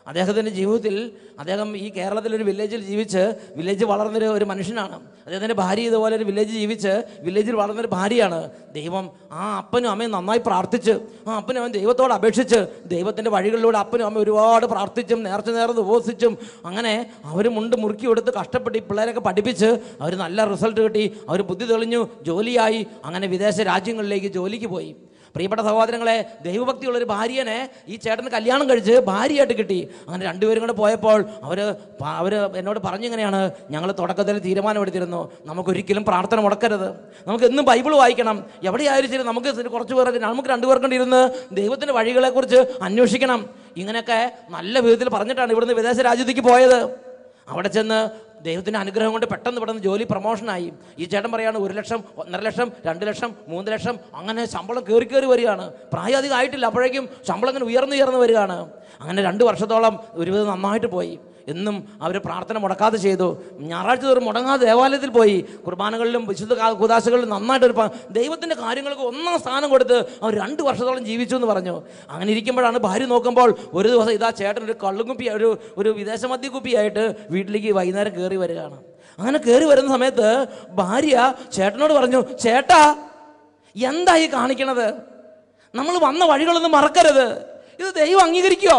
അദ്ദേഹത്തിൻ്റെ ജീവിതത്തിൽ അദ്ദേഹം ഈ കേരളത്തിലൊരു വില്ലേജിൽ ജീവിച്ച് വില്ലേജ് വളർന്നൊരു ഒരു മനുഷ്യനാണ് അദ്ദേഹത്തിൻ്റെ ഭാര്യ ഇതുപോലെ ഒരു വില്ലേജ് ജീവിച്ച് വില്ലേജിൽ വളർന്നൊരു ഭാര്യയാണ് ദൈവം ആ അപ്പനും അമ്മയും നന്നായി പ്രാർത്ഥിച്ച് ആ അപ്പനും അമ്മയും ദൈവത്തോട് അപേക്ഷിച്ച് ദൈവത്തിൻ്റെ വഴികളിലൂടെ അപ്പനും അമ്മയും ഒരുപാട് പ്രാർത്ഥിച്ചും നേർച്ച നേർന്ന് ഉപവസിച്ചും അങ്ങനെ അവർ മുണ്ട് മുറുക്കി കൊടുത്ത് കഷ്ടപ്പെട്ട് ഈ പിള്ളേരൊക്കെ പഠിപ്പിച്ച് അവർ നല്ല റിസൾട്ട് കിട്ടി അവർ ബുദ്ധി തെളിഞ്ഞു ജോലിയായി അങ്ങനെ വിദേശ രാജ്യങ്ങളിലേക്ക് ജോലിക്ക് പോയി പ്രിയപ്പെട്ട സഹോദരങ്ങളെ ദൈവഭക്തിയുള്ളൊരു ഭാര്യനെ ഈ ചേട്ടന് കല്യാണം കഴിച്ച് ഭാര്യയായിട്ട് കിട്ടി അങ്ങനെ രണ്ടുപേരും കൂടെ പോയപ്പോൾ അവർ അവർ എന്നോട് പറഞ്ഞിങ്ങനെയാണ് ഞങ്ങൾ തുടക്കത്തിൽ തീരുമാനമെടുത്തിരുന്നു നമുക്കൊരിക്കലും പ്രാർത്ഥന മുടക്കരുത് നമുക്ക് എന്നും ബൈബിൾ വായിക്കണം എവിടെയായാലും ശരി നമുക്ക് ഇതിന് കുറച്ച് പേർ നമുക്ക് രണ്ടുപേർക്കും ഇരുന്ന് ദൈവത്തിൻ്റെ വഴികളെക്കുറിച്ച് അന്വേഷിക്കണം ഇങ്ങനെയൊക്കെ നല്ല വിധത്തിൽ പറഞ്ഞിട്ടാണ് ഇവിടുന്ന് വിദേശ രാജ്യത്തേക്ക് പോയത് അവിടെ ചെന്ന് ദൈവത്തിൻ്റെ അനുഗ്രഹം കൊണ്ട് പെട്ടെന്ന് പെട്ടെന്ന് ജോലി പ്രൊമോഷനായി ഈ ചേട്ടൻ പറയാണ് ഒരു ലക്ഷം ഒന്നര ലക്ഷം രണ്ട് ലക്ഷം മൂന്ന് ലക്ഷം അങ്ങനെ ശമ്പളം കയറി കയറി വരികയാണ് പ്രായം അധികം ആയിട്ടില്ല അപ്പോഴേക്കും ശമ്പളം ഇങ്ങനെ ഉയർന്നു ഉയർന്നു വരികയാണ് അങ്ങനെ രണ്ട് വർഷത്തോളം ഒരുവിധം നന്നായിട്ട് പോയി എന്നും അവർ പ്രാർത്ഥന മുടക്കാതെ ചെയ്തു ഞായറാഴ്ച തോറും മുടങ്ങാതെ ദേവാലയത്തിൽ പോയി കുർബാനകളിലും വിശുദ്ധ കാ- കുദാശകളിലും നന്നായിട്ട് ഒരു പ- ദൈവത്തിൻ്റെ കാര്യങ്ങൾക്ക് ഒന്നാം സ്ഥാനം കൊടുത്ത് അവർ രണ്ട് വർഷത്തോളം ജീവിച്ചു എന്ന് പറഞ്ഞു അങ്ങനെ ഇരിക്കുമ്പോഴാണ് ഭാര്യ നോക്കുമ്പോൾ ഒരു ദിവസം ഇതാ ചേട്ടൻ ഒരു കള്ളുകുപ്പി ഒരു ഒരു വിദേശ മദ്യക്കുപ്പിയായിട്ട് വീട്ടിലേക്ക് വൈകുന്നേരം കയറി വരികയാണ് അങ്ങനെ കയറി വരുന്ന സമയത്ത് ഭാര്യ ചേട്ടനോട് പറഞ്ഞു ചേട്ടാ എന്താ ഈ കാണിക്കണത് നമ്മൾ വന്ന വഴികളൊന്നും മറക്കരുത് ഇത് ദൈവം അംഗീകരിക്കോ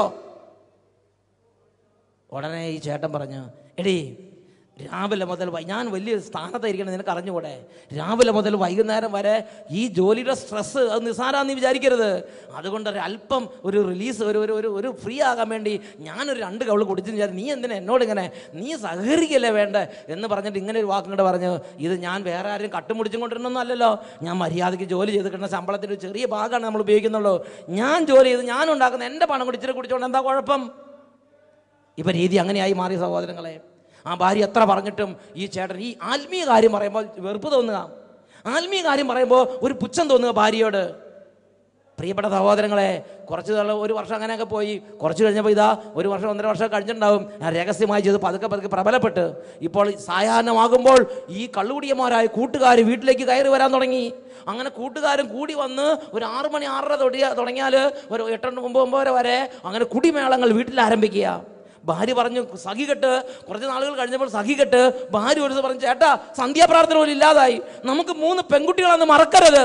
ഉടനെ ഈ ചേട്ടൻ പറഞ്ഞു എടീ രാവിലെ മുതൽ വൈ- ഞാൻ വലിയ സ്ഥാനത്തായിരിക്കണം നിനക്ക് അറിഞ്ഞുകൂടെ രാവിലെ മുതൽ വൈകുന്നേരം വരെ ഈ ജോലിയുടെ സ്ട്രെസ്സ് അത് നിസാരാന്ന് നീ വിചാരിക്കരുത് അതുകൊണ്ട് ഒരു അല്പം ഒരു റിലീസ് ഒരു ഒരു ഒരു ഒരു ഫ്രീ ആകാൻ വേണ്ടി ഞാനൊരു രണ്ട് കവള് കുടിച്ചെന്ന് വിചാരിച്ചു നീ എന്തിനാ എന്നോട് ഇങ്ങനെ നീ സഹകരിക്കല്ലേ വേണ്ടേ എന്ന് പറഞ്ഞിട്ട് ഇങ്ങനെ ഒരു വാക്കും കൂടെ പറഞ്ഞു ഇത് ഞാൻ വേറെ ആരും കട്ടുമുടിച്ചും കൊണ്ടിരുന്നൊന്നും അല്ലല്ലോ ഞാൻ മര്യാദയ്ക്ക് ജോലി ചെയ്ത് കിട്ടുന്ന ശമ്പളത്തിൻ്റെ ഒരു ചെറിയ ഭാഗമാണ് നമ്മൾ ഉപയോഗിക്കുന്നുള്ളൂ ഞാൻ ജോലി ചെയ്ത് ഞാൻ ഉണ്ടാക്കുന്ന എൻ്റെ പണം കൂടി ഇച്ചിരി കുടിച്ചുകൊണ്ട് എന്താ കുഴപ്പം ഇപ്പം രീതി അങ്ങനെയായി മാറി സഹോദരങ്ങളെ ആ ഭാര്യ എത്ര പറഞ്ഞിട്ടും ഈ ചേട്ടൻ ഈ ആത്മീയ കാര്യം പറയുമ്പോൾ വെറുപ്പ് തോന്നുക ആത്മീയ കാര്യം പറയുമ്പോൾ ഒരു പുച്ഛം തോന്നുക ഭാര്യയോട് പ്രിയപ്പെട്ട സഹോദരങ്ങളെ കുറച്ച് നാൾ ഒരു വർഷം അങ്ങനെയൊക്കെ പോയി കുറച്ച് കഴിഞ്ഞപ്പോൾ ഇതാ ഒരു വർഷം ഒന്നര വർഷം കഴിഞ്ഞിട്ടുണ്ടാവും ഞാൻ രഹസ്യമായി ചെയ്ത് പതുക്കെ പതുക്കെ പ്രബലപ്പെട്ട് ഇപ്പോൾ സായാഹ്നമാകുമ്പോൾ ഈ കള്ളുകുടിയന്മാരായ കൂട്ടുകാർ വീട്ടിലേക്ക് കയറി വരാൻ തുടങ്ങി അങ്ങനെ കൂട്ടുകാരും കൂടി വന്ന് ഒരു ആറ് മണി ആറര തൊടിയ തുടങ്ങിയാൽ ഒരു എട്ട് ഒമ്പത് ഒമ്പതര വരെ അങ്ങനെ കുടിമേളങ്ങൾ വീട്ടിൽ ആരംഭിക്കുക ഭാര്യ പറഞ്ഞു സഖി കെട്ട് കുറച്ച് നാളുകൾ കഴിഞ്ഞപ്പോൾ സഖി കെട്ട് ഭാര്യ ഒരു ദിവസം പറഞ്ഞു ചേട്ടാ സന്ധ്യാപ്രാർത്ഥന പോലും ഇല്ലാതായി നമുക്ക് മൂന്ന് പെൺകുട്ടികളാന്ന് മറക്കരുത്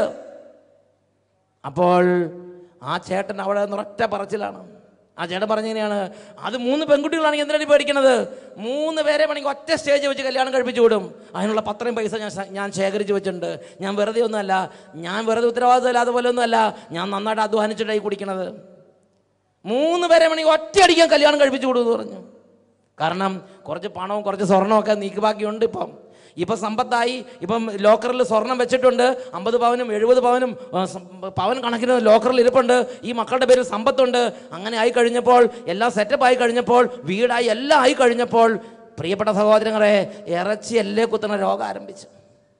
അപ്പോൾ ആ ചേട്ടൻ അവിടെ നിന്ന് ഒറ്റ പറച്ചിലാണ് ആ ചേട്ടൻ പറഞ്ഞെങ്ങനെയാണ് അത് മൂന്ന് പെൺകുട്ടികളാണെങ്കിൽ എന്തിനാണ് പേടിക്കണത് മൂന്ന് പേരെ വേണമെങ്കിൽ ഒറ്റ സ്റ്റേജ് വെച്ച് കല്യാണം കഴിപ്പിച്ചു വിടും അതിനുള്ള പത്രയും പൈസ ഞാൻ സ- ഞാൻ ശേഖരിച്ച് വെച്ചിട്ടുണ്ട് ഞാൻ വെറുതെ ഒന്നുമല്ല ഞാൻ വെറുതെ ഉത്തരവാദിത്തമില്ലാതെ പോലെ ഒന്നുമല്ല ഞാൻ നന്നായിട്ട് അധ്വാനിച്ചിട്ടായി കുടിക്കണത് മൂന്ന് പേരെ വേണമെങ്കിൽ ഒറ്റയടിക്കാൻ കല്യാണം കഴിപ്പിച്ചു കൊടുത്തു പറഞ്ഞു കാരണം കുറച്ച് പണവും കുറച്ച് സ്വർണവും ഒക്കെ നീക്കി ബാക്കിയുണ്ട് ഇപ്പം ഇപ്പം സമ്പത്തായി ഇപ്പം ലോക്കറിൽ സ്വർണം വെച്ചിട്ടുണ്ട് അമ്പത് പവനും എഴുപത് പവനും ആ, സം- പവൻ കണക്കിന് ലോക്കറിൽ ഇരിപ്പുണ്ട് ഈ മക്കളുടെ പേരിൽ സമ്പത്തുണ്ട് അങ്ങനെ ആയി കഴിഞ്ഞപ്പോൾ എല്ലാം സെറ്റപ്പ് ആയി കഴിഞ്ഞപ്പോൾ വീടായി എല്ലാം ആയി കഴിഞ്ഞപ്പോൾ പ്രിയപ്പെട്ട സഹോദരങ്ങളെ ഇറച്ചി എല്ലേ കുത്തുന്ന രോഗം ആരംഭിച്ചു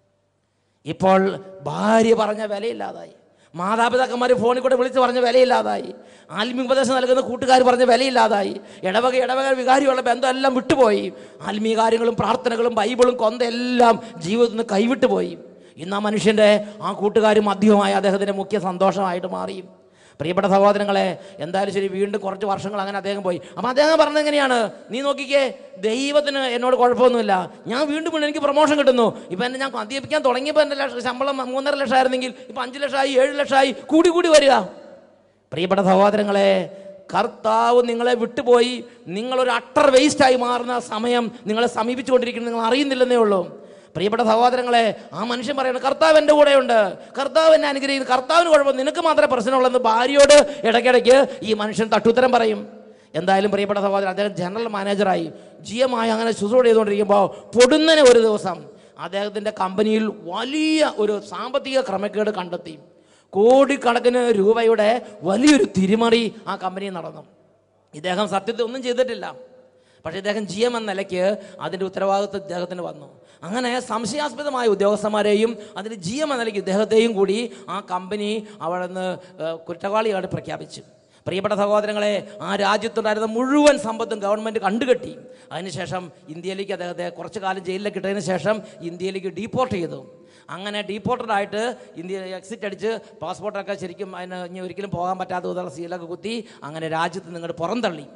ഇപ്പോൾ ഭാര്യ പറഞ്ഞ വിലയില്ലാതായി മാതാപിതാക്കന്മാർ ഫോണിൽ കൂടെ വിളിച്ച് പറഞ്ഞ വിലയില്ലാതായി ആത്മീയ ഉപദേശം നൽകുന്ന കൂട്ടുകാർ പറഞ്ഞ വിലയില്ലാതായി ഇടവക ഇടവക വികാരിയുള്ള ബന്ധം എല്ലാം വിട്ടുപോയി ആത്മീയ കാര്യങ്ങളും പ്രാർത്ഥനകളും ബൈബിളും കൊന്തെല്ലാം ജീവിതത്തിൽ നിന്ന് കൈവിട്ടു പോയി ഇന്ന് ആ മനുഷ്യൻ്റെ ആ കൂട്ടുകാരും മധ്യവുമായ അദ്ദേഹത്തിൻ്റെ മുഖ്യ സന്തോഷമായിട്ട് മാറി പ്രിയപ്പെട്ട സഹോദരങ്ങളെ എന്തായാലും ശരി വീണ്ടും കുറച്ച് വർഷങ്ങൾ അങ്ങനെ അദ്ദേഹം പോയി അപ്പം അദ്ദേഹം പറഞ്ഞത് എങ്ങനെയാണ് നീ നോക്കിക്കേ ദൈവത്തിന് എന്നോട് കുഴപ്പമൊന്നുമില്ല ഞാൻ വീണ്ടും വീണ്ടും എനിക്ക് പ്രൊമോഷൻ കിട്ടുന്നു ഇപ്പം എന്നെ ഞാൻ മദ്യപിക്കാൻ തുടങ്ങിയപ്പോൾ എൻ്റെ ലക്ഷ ശമ്പളം മൂന്നര ലക്ഷം ആയിരുന്നെങ്കിൽ ഇപ്പം അഞ്ച് ലക്ഷമായി ഏഴ് ലക്ഷമായി കൂടി കൂടി വരിക പ്രിയപ്പെട്ട സഹോദരങ്ങളെ കർത്താവ് നിങ്ങളെ വിട്ടുപോയി നിങ്ങളൊരു അട്ടർ വേസ്റ്റായി മാറുന്ന സമയം നിങ്ങളെ സമീപിച്ചുകൊണ്ടിരിക്കുന്നത് നിങ്ങൾ അറിയുന്നില്ലെന്നേ ഉള്ളൂ പ്രിയപ്പെട്ട സഹോദരങ്ങളെ ആ മനുഷ്യൻ പറയുന്നത് കർത്താവ് എൻ്റെ കൂടെയുണ്ട് കർത്താവ് എന്നെ അനുഗ്രഹിക്കുന്നു കർത്താവിന് കുഴപ്പം നിനക്ക് മാത്രമേ പ്രശ്നമുള്ളെന്ന് ഭാര്യയോട് ഇടയ്ക്കിടയ്ക്ക് ഈ മനുഷ്യൻ തട്ടുത്തരം പറയും എന്തായാലും പ്രിയപ്പെട്ട സഹോദരൻ അദ്ദേഹം ജനറൽ മാനേജറായി ജി എം ആയി അങ്ങനെ ശുശ്രൂഷ ചെയ്തുകൊണ്ടിരിക്കുമ്പോൾ പൊടുന്നനെ ഒരു ദിവസം അദ്ദേഹത്തിൻ്റെ കമ്പനിയിൽ വലിയ ഒരു സാമ്പത്തിക ക്രമക്കേട് കണ്ടെത്തി കോടിക്കണക്കിന് രൂപയുടെ വലിയൊരു തിരിമറി ആ കമ്പനിയിൽ നടന്നു ഇദ്ദേഹം സത്യത്തിൽ ഒന്നും ചെയ്തിട്ടില്ല പക്ഷേ ഇദ്ദേഹം ജി എം എന്ന നിലയ്ക്ക് അതിൻ്റെ ഉത്തരവാദിത്വം ഇദ്ദേഹത്തിന് വന്നു അങ്ങനെ സംശയാസ്പദമായ ഉദ്യോഗസ്ഥന്മാരെയും അതിന് ജി എം എന്ന നിലയ്ക്ക് ഇദ്ദേഹത്തെയും കൂടി ആ കമ്പനി അവിടെ നിന്ന് കുറ്റവാളിയായിട്ട് പ്രഖ്യാപിച്ചു പ്രിയപ്പെട്ട സഹോദരങ്ങളെ ആ രാജ്യത്തുണ്ടായിരുന്ന മുഴുവൻ സമ്പത്തും ഗവൺമെൻറ് കണ്ടുകെട്ടി അതിനുശേഷം ഇന്ത്യയിലേക്ക് അദ്ദേഹത്തെ കുറച്ചു കാലം ജയിലിലേക്ക് ഇട്ടതിന് ശേഷം ഇന്ത്യയിലേക്ക് ഡീപ്പോർട്ട് ചെയ്തു അങ്ങനെ ഡീപ്പോർട്ടഡ് ആയിട്ട് ഇന്ത്യ എക്സിറ്റ് അടിച്ച് പാസ്പോർട്ടൊക്കെ ശരിക്കും അതിന് ഇനി ഒരിക്കലും പോകാൻ പറ്റാത്ത വിധമുള്ള സീലൊക്കെ കുത്തി അങ്ങനെ രാജ്യത്ത് നിങ്ങളുടെ പുറന്തള്ളി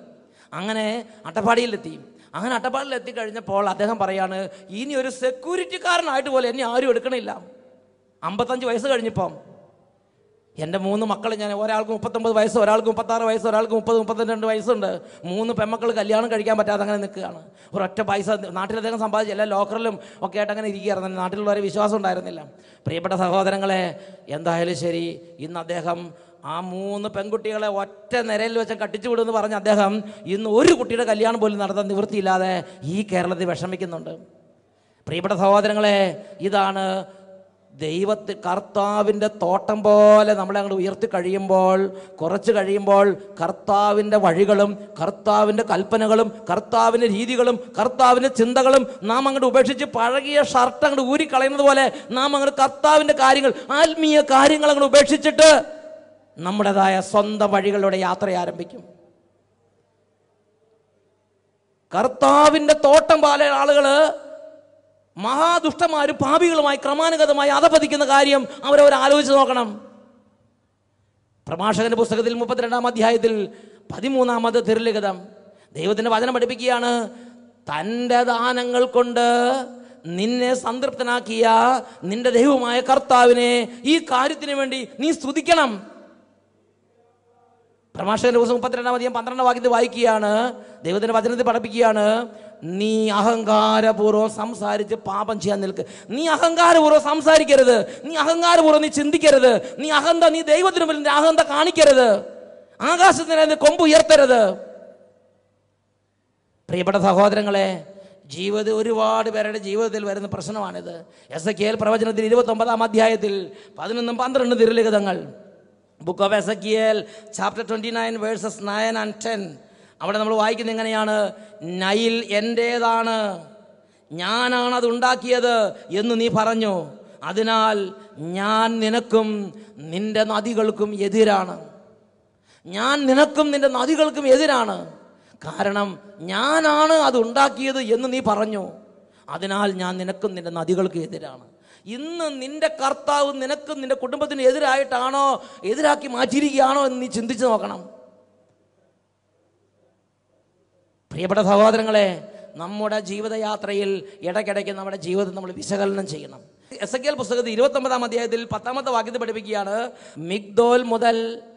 അങ്ങനെ അട്ടപ്പാടിയിലെത്തി അങ്ങനെ അട്ടപ്പാടിയിൽ എത്തിക്കഴിഞ്ഞപ്പോൾ അദ്ദേഹം പറയാണ് ഇനി ഒരു സെക്യൂരിറ്റിക്കാരനായിട്ട് പോലെ എന്നെ ആരും എടുക്കണില്ല അമ്പത്തഞ്ച് വയസ്സ് കഴിഞ്ഞപ്പം എൻ്റെ മൂന്ന് മക്കൾ ഞാൻ ഒരാൾക്ക് മുപ്പത്തൊമ്പത് വയസ്സ് ഒരാൾക്ക് മുപ്പത്താറ് വയസ്സ് ഒരാൾക്ക് മുപ്പത് മുപ്പത്തിരണ്ട് വയസ്സുണ്ട് മൂന്ന് പെമ്മക്കൾ കല്യാണം കഴിക്കാൻ പറ്റാതെ അങ്ങനെ നിൽക്കുകയാണ് ഒരൊറ്റ പൈസ നാട്ടിൽ അദ്ദേഹം സമ്പാദിച്ചു എല്ലാ ലോക്കറിലും ഒക്കെ ആയിട്ട് അങ്ങനെ ഇരിക്കുകയായിരുന്നു നാട്ടിലുള്ളവരെ വിശ്വാസം ഉണ്ടായിരുന്നില്ല പ്രിയപ്പെട്ട സഹോദരങ്ങളെ എന്തായാലും ശരി ഇന്ന് അദ്ദേഹം ആ മൂന്ന് പെൺകുട്ടികളെ ഒറ്റ നിരയിൽ വെച്ച് കട്ടിച്ചു വിടുമെന്ന് പറഞ്ഞ അദ്ദേഹം ഇന്ന് ഒരു കുട്ടിയുടെ കല്യാണം പോലും നടത്താൻ നിവൃത്തിയില്ലാതെ ഈ കേരളത്തിൽ വിഷമിക്കുന്നുണ്ട് പ്രിയപ്പെട്ട സഹോദരങ്ങളെ ഇതാണ് ദൈവത്തിൽ കർത്താവിൻ്റെ തോട്ടം പോലെ നമ്മളെ അങ്ങോട്ട് ഉയർത്തി കഴിയുമ്പോൾ കുറച്ച് കഴിയുമ്പോൾ കർത്താവിൻ്റെ വഴികളും കർത്താവിൻ്റെ കൽപ്പനകളും കർത്താവിൻ്റെ രീതികളും കർത്താവിൻ്റെ ചിന്തകളും നാം അങ്ങോട്ട് ഉപേക്ഷിച്ച് പഴകിയ ഷർട്ട് അങ്ങോട്ട് ഊരിക്കളയുന്നത് പോലെ നാം അങ്ങോട്ട് കർത്താവിൻ്റെ കാര്യങ്ങൾ ആത്മീയ കാര്യങ്ങൾ അങ്ങോട്ട് ഉപേക്ഷിച്ചിട്ട് നമ്മുടേതായ സ്വന്തം വഴികളിലൂടെ യാത്ര ആരംഭിക്കും കർത്താവിൻ്റെ തോട്ടം പോലെ ആളുകൾ മഹാദുഷ്ടന്മാരും പാപികളുമായി ക്രമാനുഗതമായി അധപതിക്കുന്ന കാര്യം അവരവർ ആലോചിച്ച് നോക്കണം പ്രഭാഷകന്റെ പുസ്തകത്തിൽ മുപ്പത്തിരണ്ടാം അധ്യായത്തിൽ പതിമൂന്നാമത് തിരുലിഖിതം ദൈവത്തിന്റെ വചനം പഠിപ്പിക്കുകയാണ് തൻ്റെ ദാനങ്ങൾ കൊണ്ട് നിന്നെ സംതൃപ്തനാക്കിയ നിന്റെ ദൈവമായ കർത്താവിനെ ഈ കാര്യത്തിന് വേണ്ടി നീ സ്തുതിക്കണം പ്രഭാഷകന്റെ ദിവസം മുപ്പത്തിരണ്ടാം അധികം പന്ത്രണ്ടാം വാക്യത്തിൽ വായിക്കുകയാണ് ദൈവത്തിന്റെ വചനത്തിൽ പഠിപ്പിക്കുകയാണ് നീ അഹങ്കാരപൂർവ്വം സംസാരിച്ച് പാപം ചെയ്യാൻ നിൽക്ക് നീ അഹങ്കാരപൂർവ്വം സംസാരിക്കരുത് നീ അഹങ്കാരപൂർവ്വം നീ ചിന്തിക്കരുത് നീ അഹന്ത നീ ദൈവത്തിന് മുന്നിൽ നിന്റെ അഹന്ത കാണിക്കരുത് ആകാശത്തിന് നീ കൊമ്പ് ഉയർത്തരുത് പ്രിയപ്പെട്ട സഹോദരങ്ങളെ ജീവിതം ഒരുപാട് പേരുടെ ജീവിതത്തിൽ വരുന്ന പ്രശ്നമാണിത് എസ് എ കെ എൽ പ്രവചനത്തിൽ ഇരുപത്തി ഒമ്പതാം അധ്യായത്തിൽ പതിനൊന്നും പന്ത്രണ്ടും തിരുലിഖിതങ്ങൾ book of Ezekiel chapter twenty nine verses nine and ten അവിടെ നമ്മൾ വായിക്കുന്നത് എങ്ങനെയാണ് നൈൽ എൻ്റേതാണ് ഞാനാണ് അത് ഉണ്ടാക്കിയത് എന്ന് നീ പറഞ്ഞു അതിനാൽ ഞാൻ നിനക്കും നിന്റെ നദികൾക്കും എതിരാണ് ഞാൻ നിനക്കും നിന്റെ നദികൾക്കും എതിരാണ് കാരണം ഞാനാണ് അത് ഉണ്ടാക്കിയത് എന്ന് നീ പറഞ്ഞു അതിനാൽ ഞാൻ നിനക്കും നിന്റെ നദികൾക്കും എതിരാണ് ഇന്ന് നിന്റെ കർത്താവ് നിനക്കും നിന്റെ കുടുംബത്തിന് എതിരായിട്ടാണോ എതിരാക്കി മാറ്റിയിരിക്കുകയാണോ എന്ന് നീ ചിന്തിച്ചു നോക്കണം പ്രിയപ്പെട്ട സഹോദരങ്ങളെ നമ്മുടെ ജീവിതയാത്രയിൽ ഇടയ്ക്കിടയ്ക്ക് നമ്മുടെ ജീവിതം നമ്മൾ വിശകലനം ചെയ്യണം എസ് എ പുസ്തകത്തിൽ ഇരുപത്തൊമ്പതാം അധ്യായത്തിൽ പത്താമത്തെ വാക്യത്തിൽ പഠിപ്പിക്കുകയാണ് മിഗ്ദോൽ മുതൽ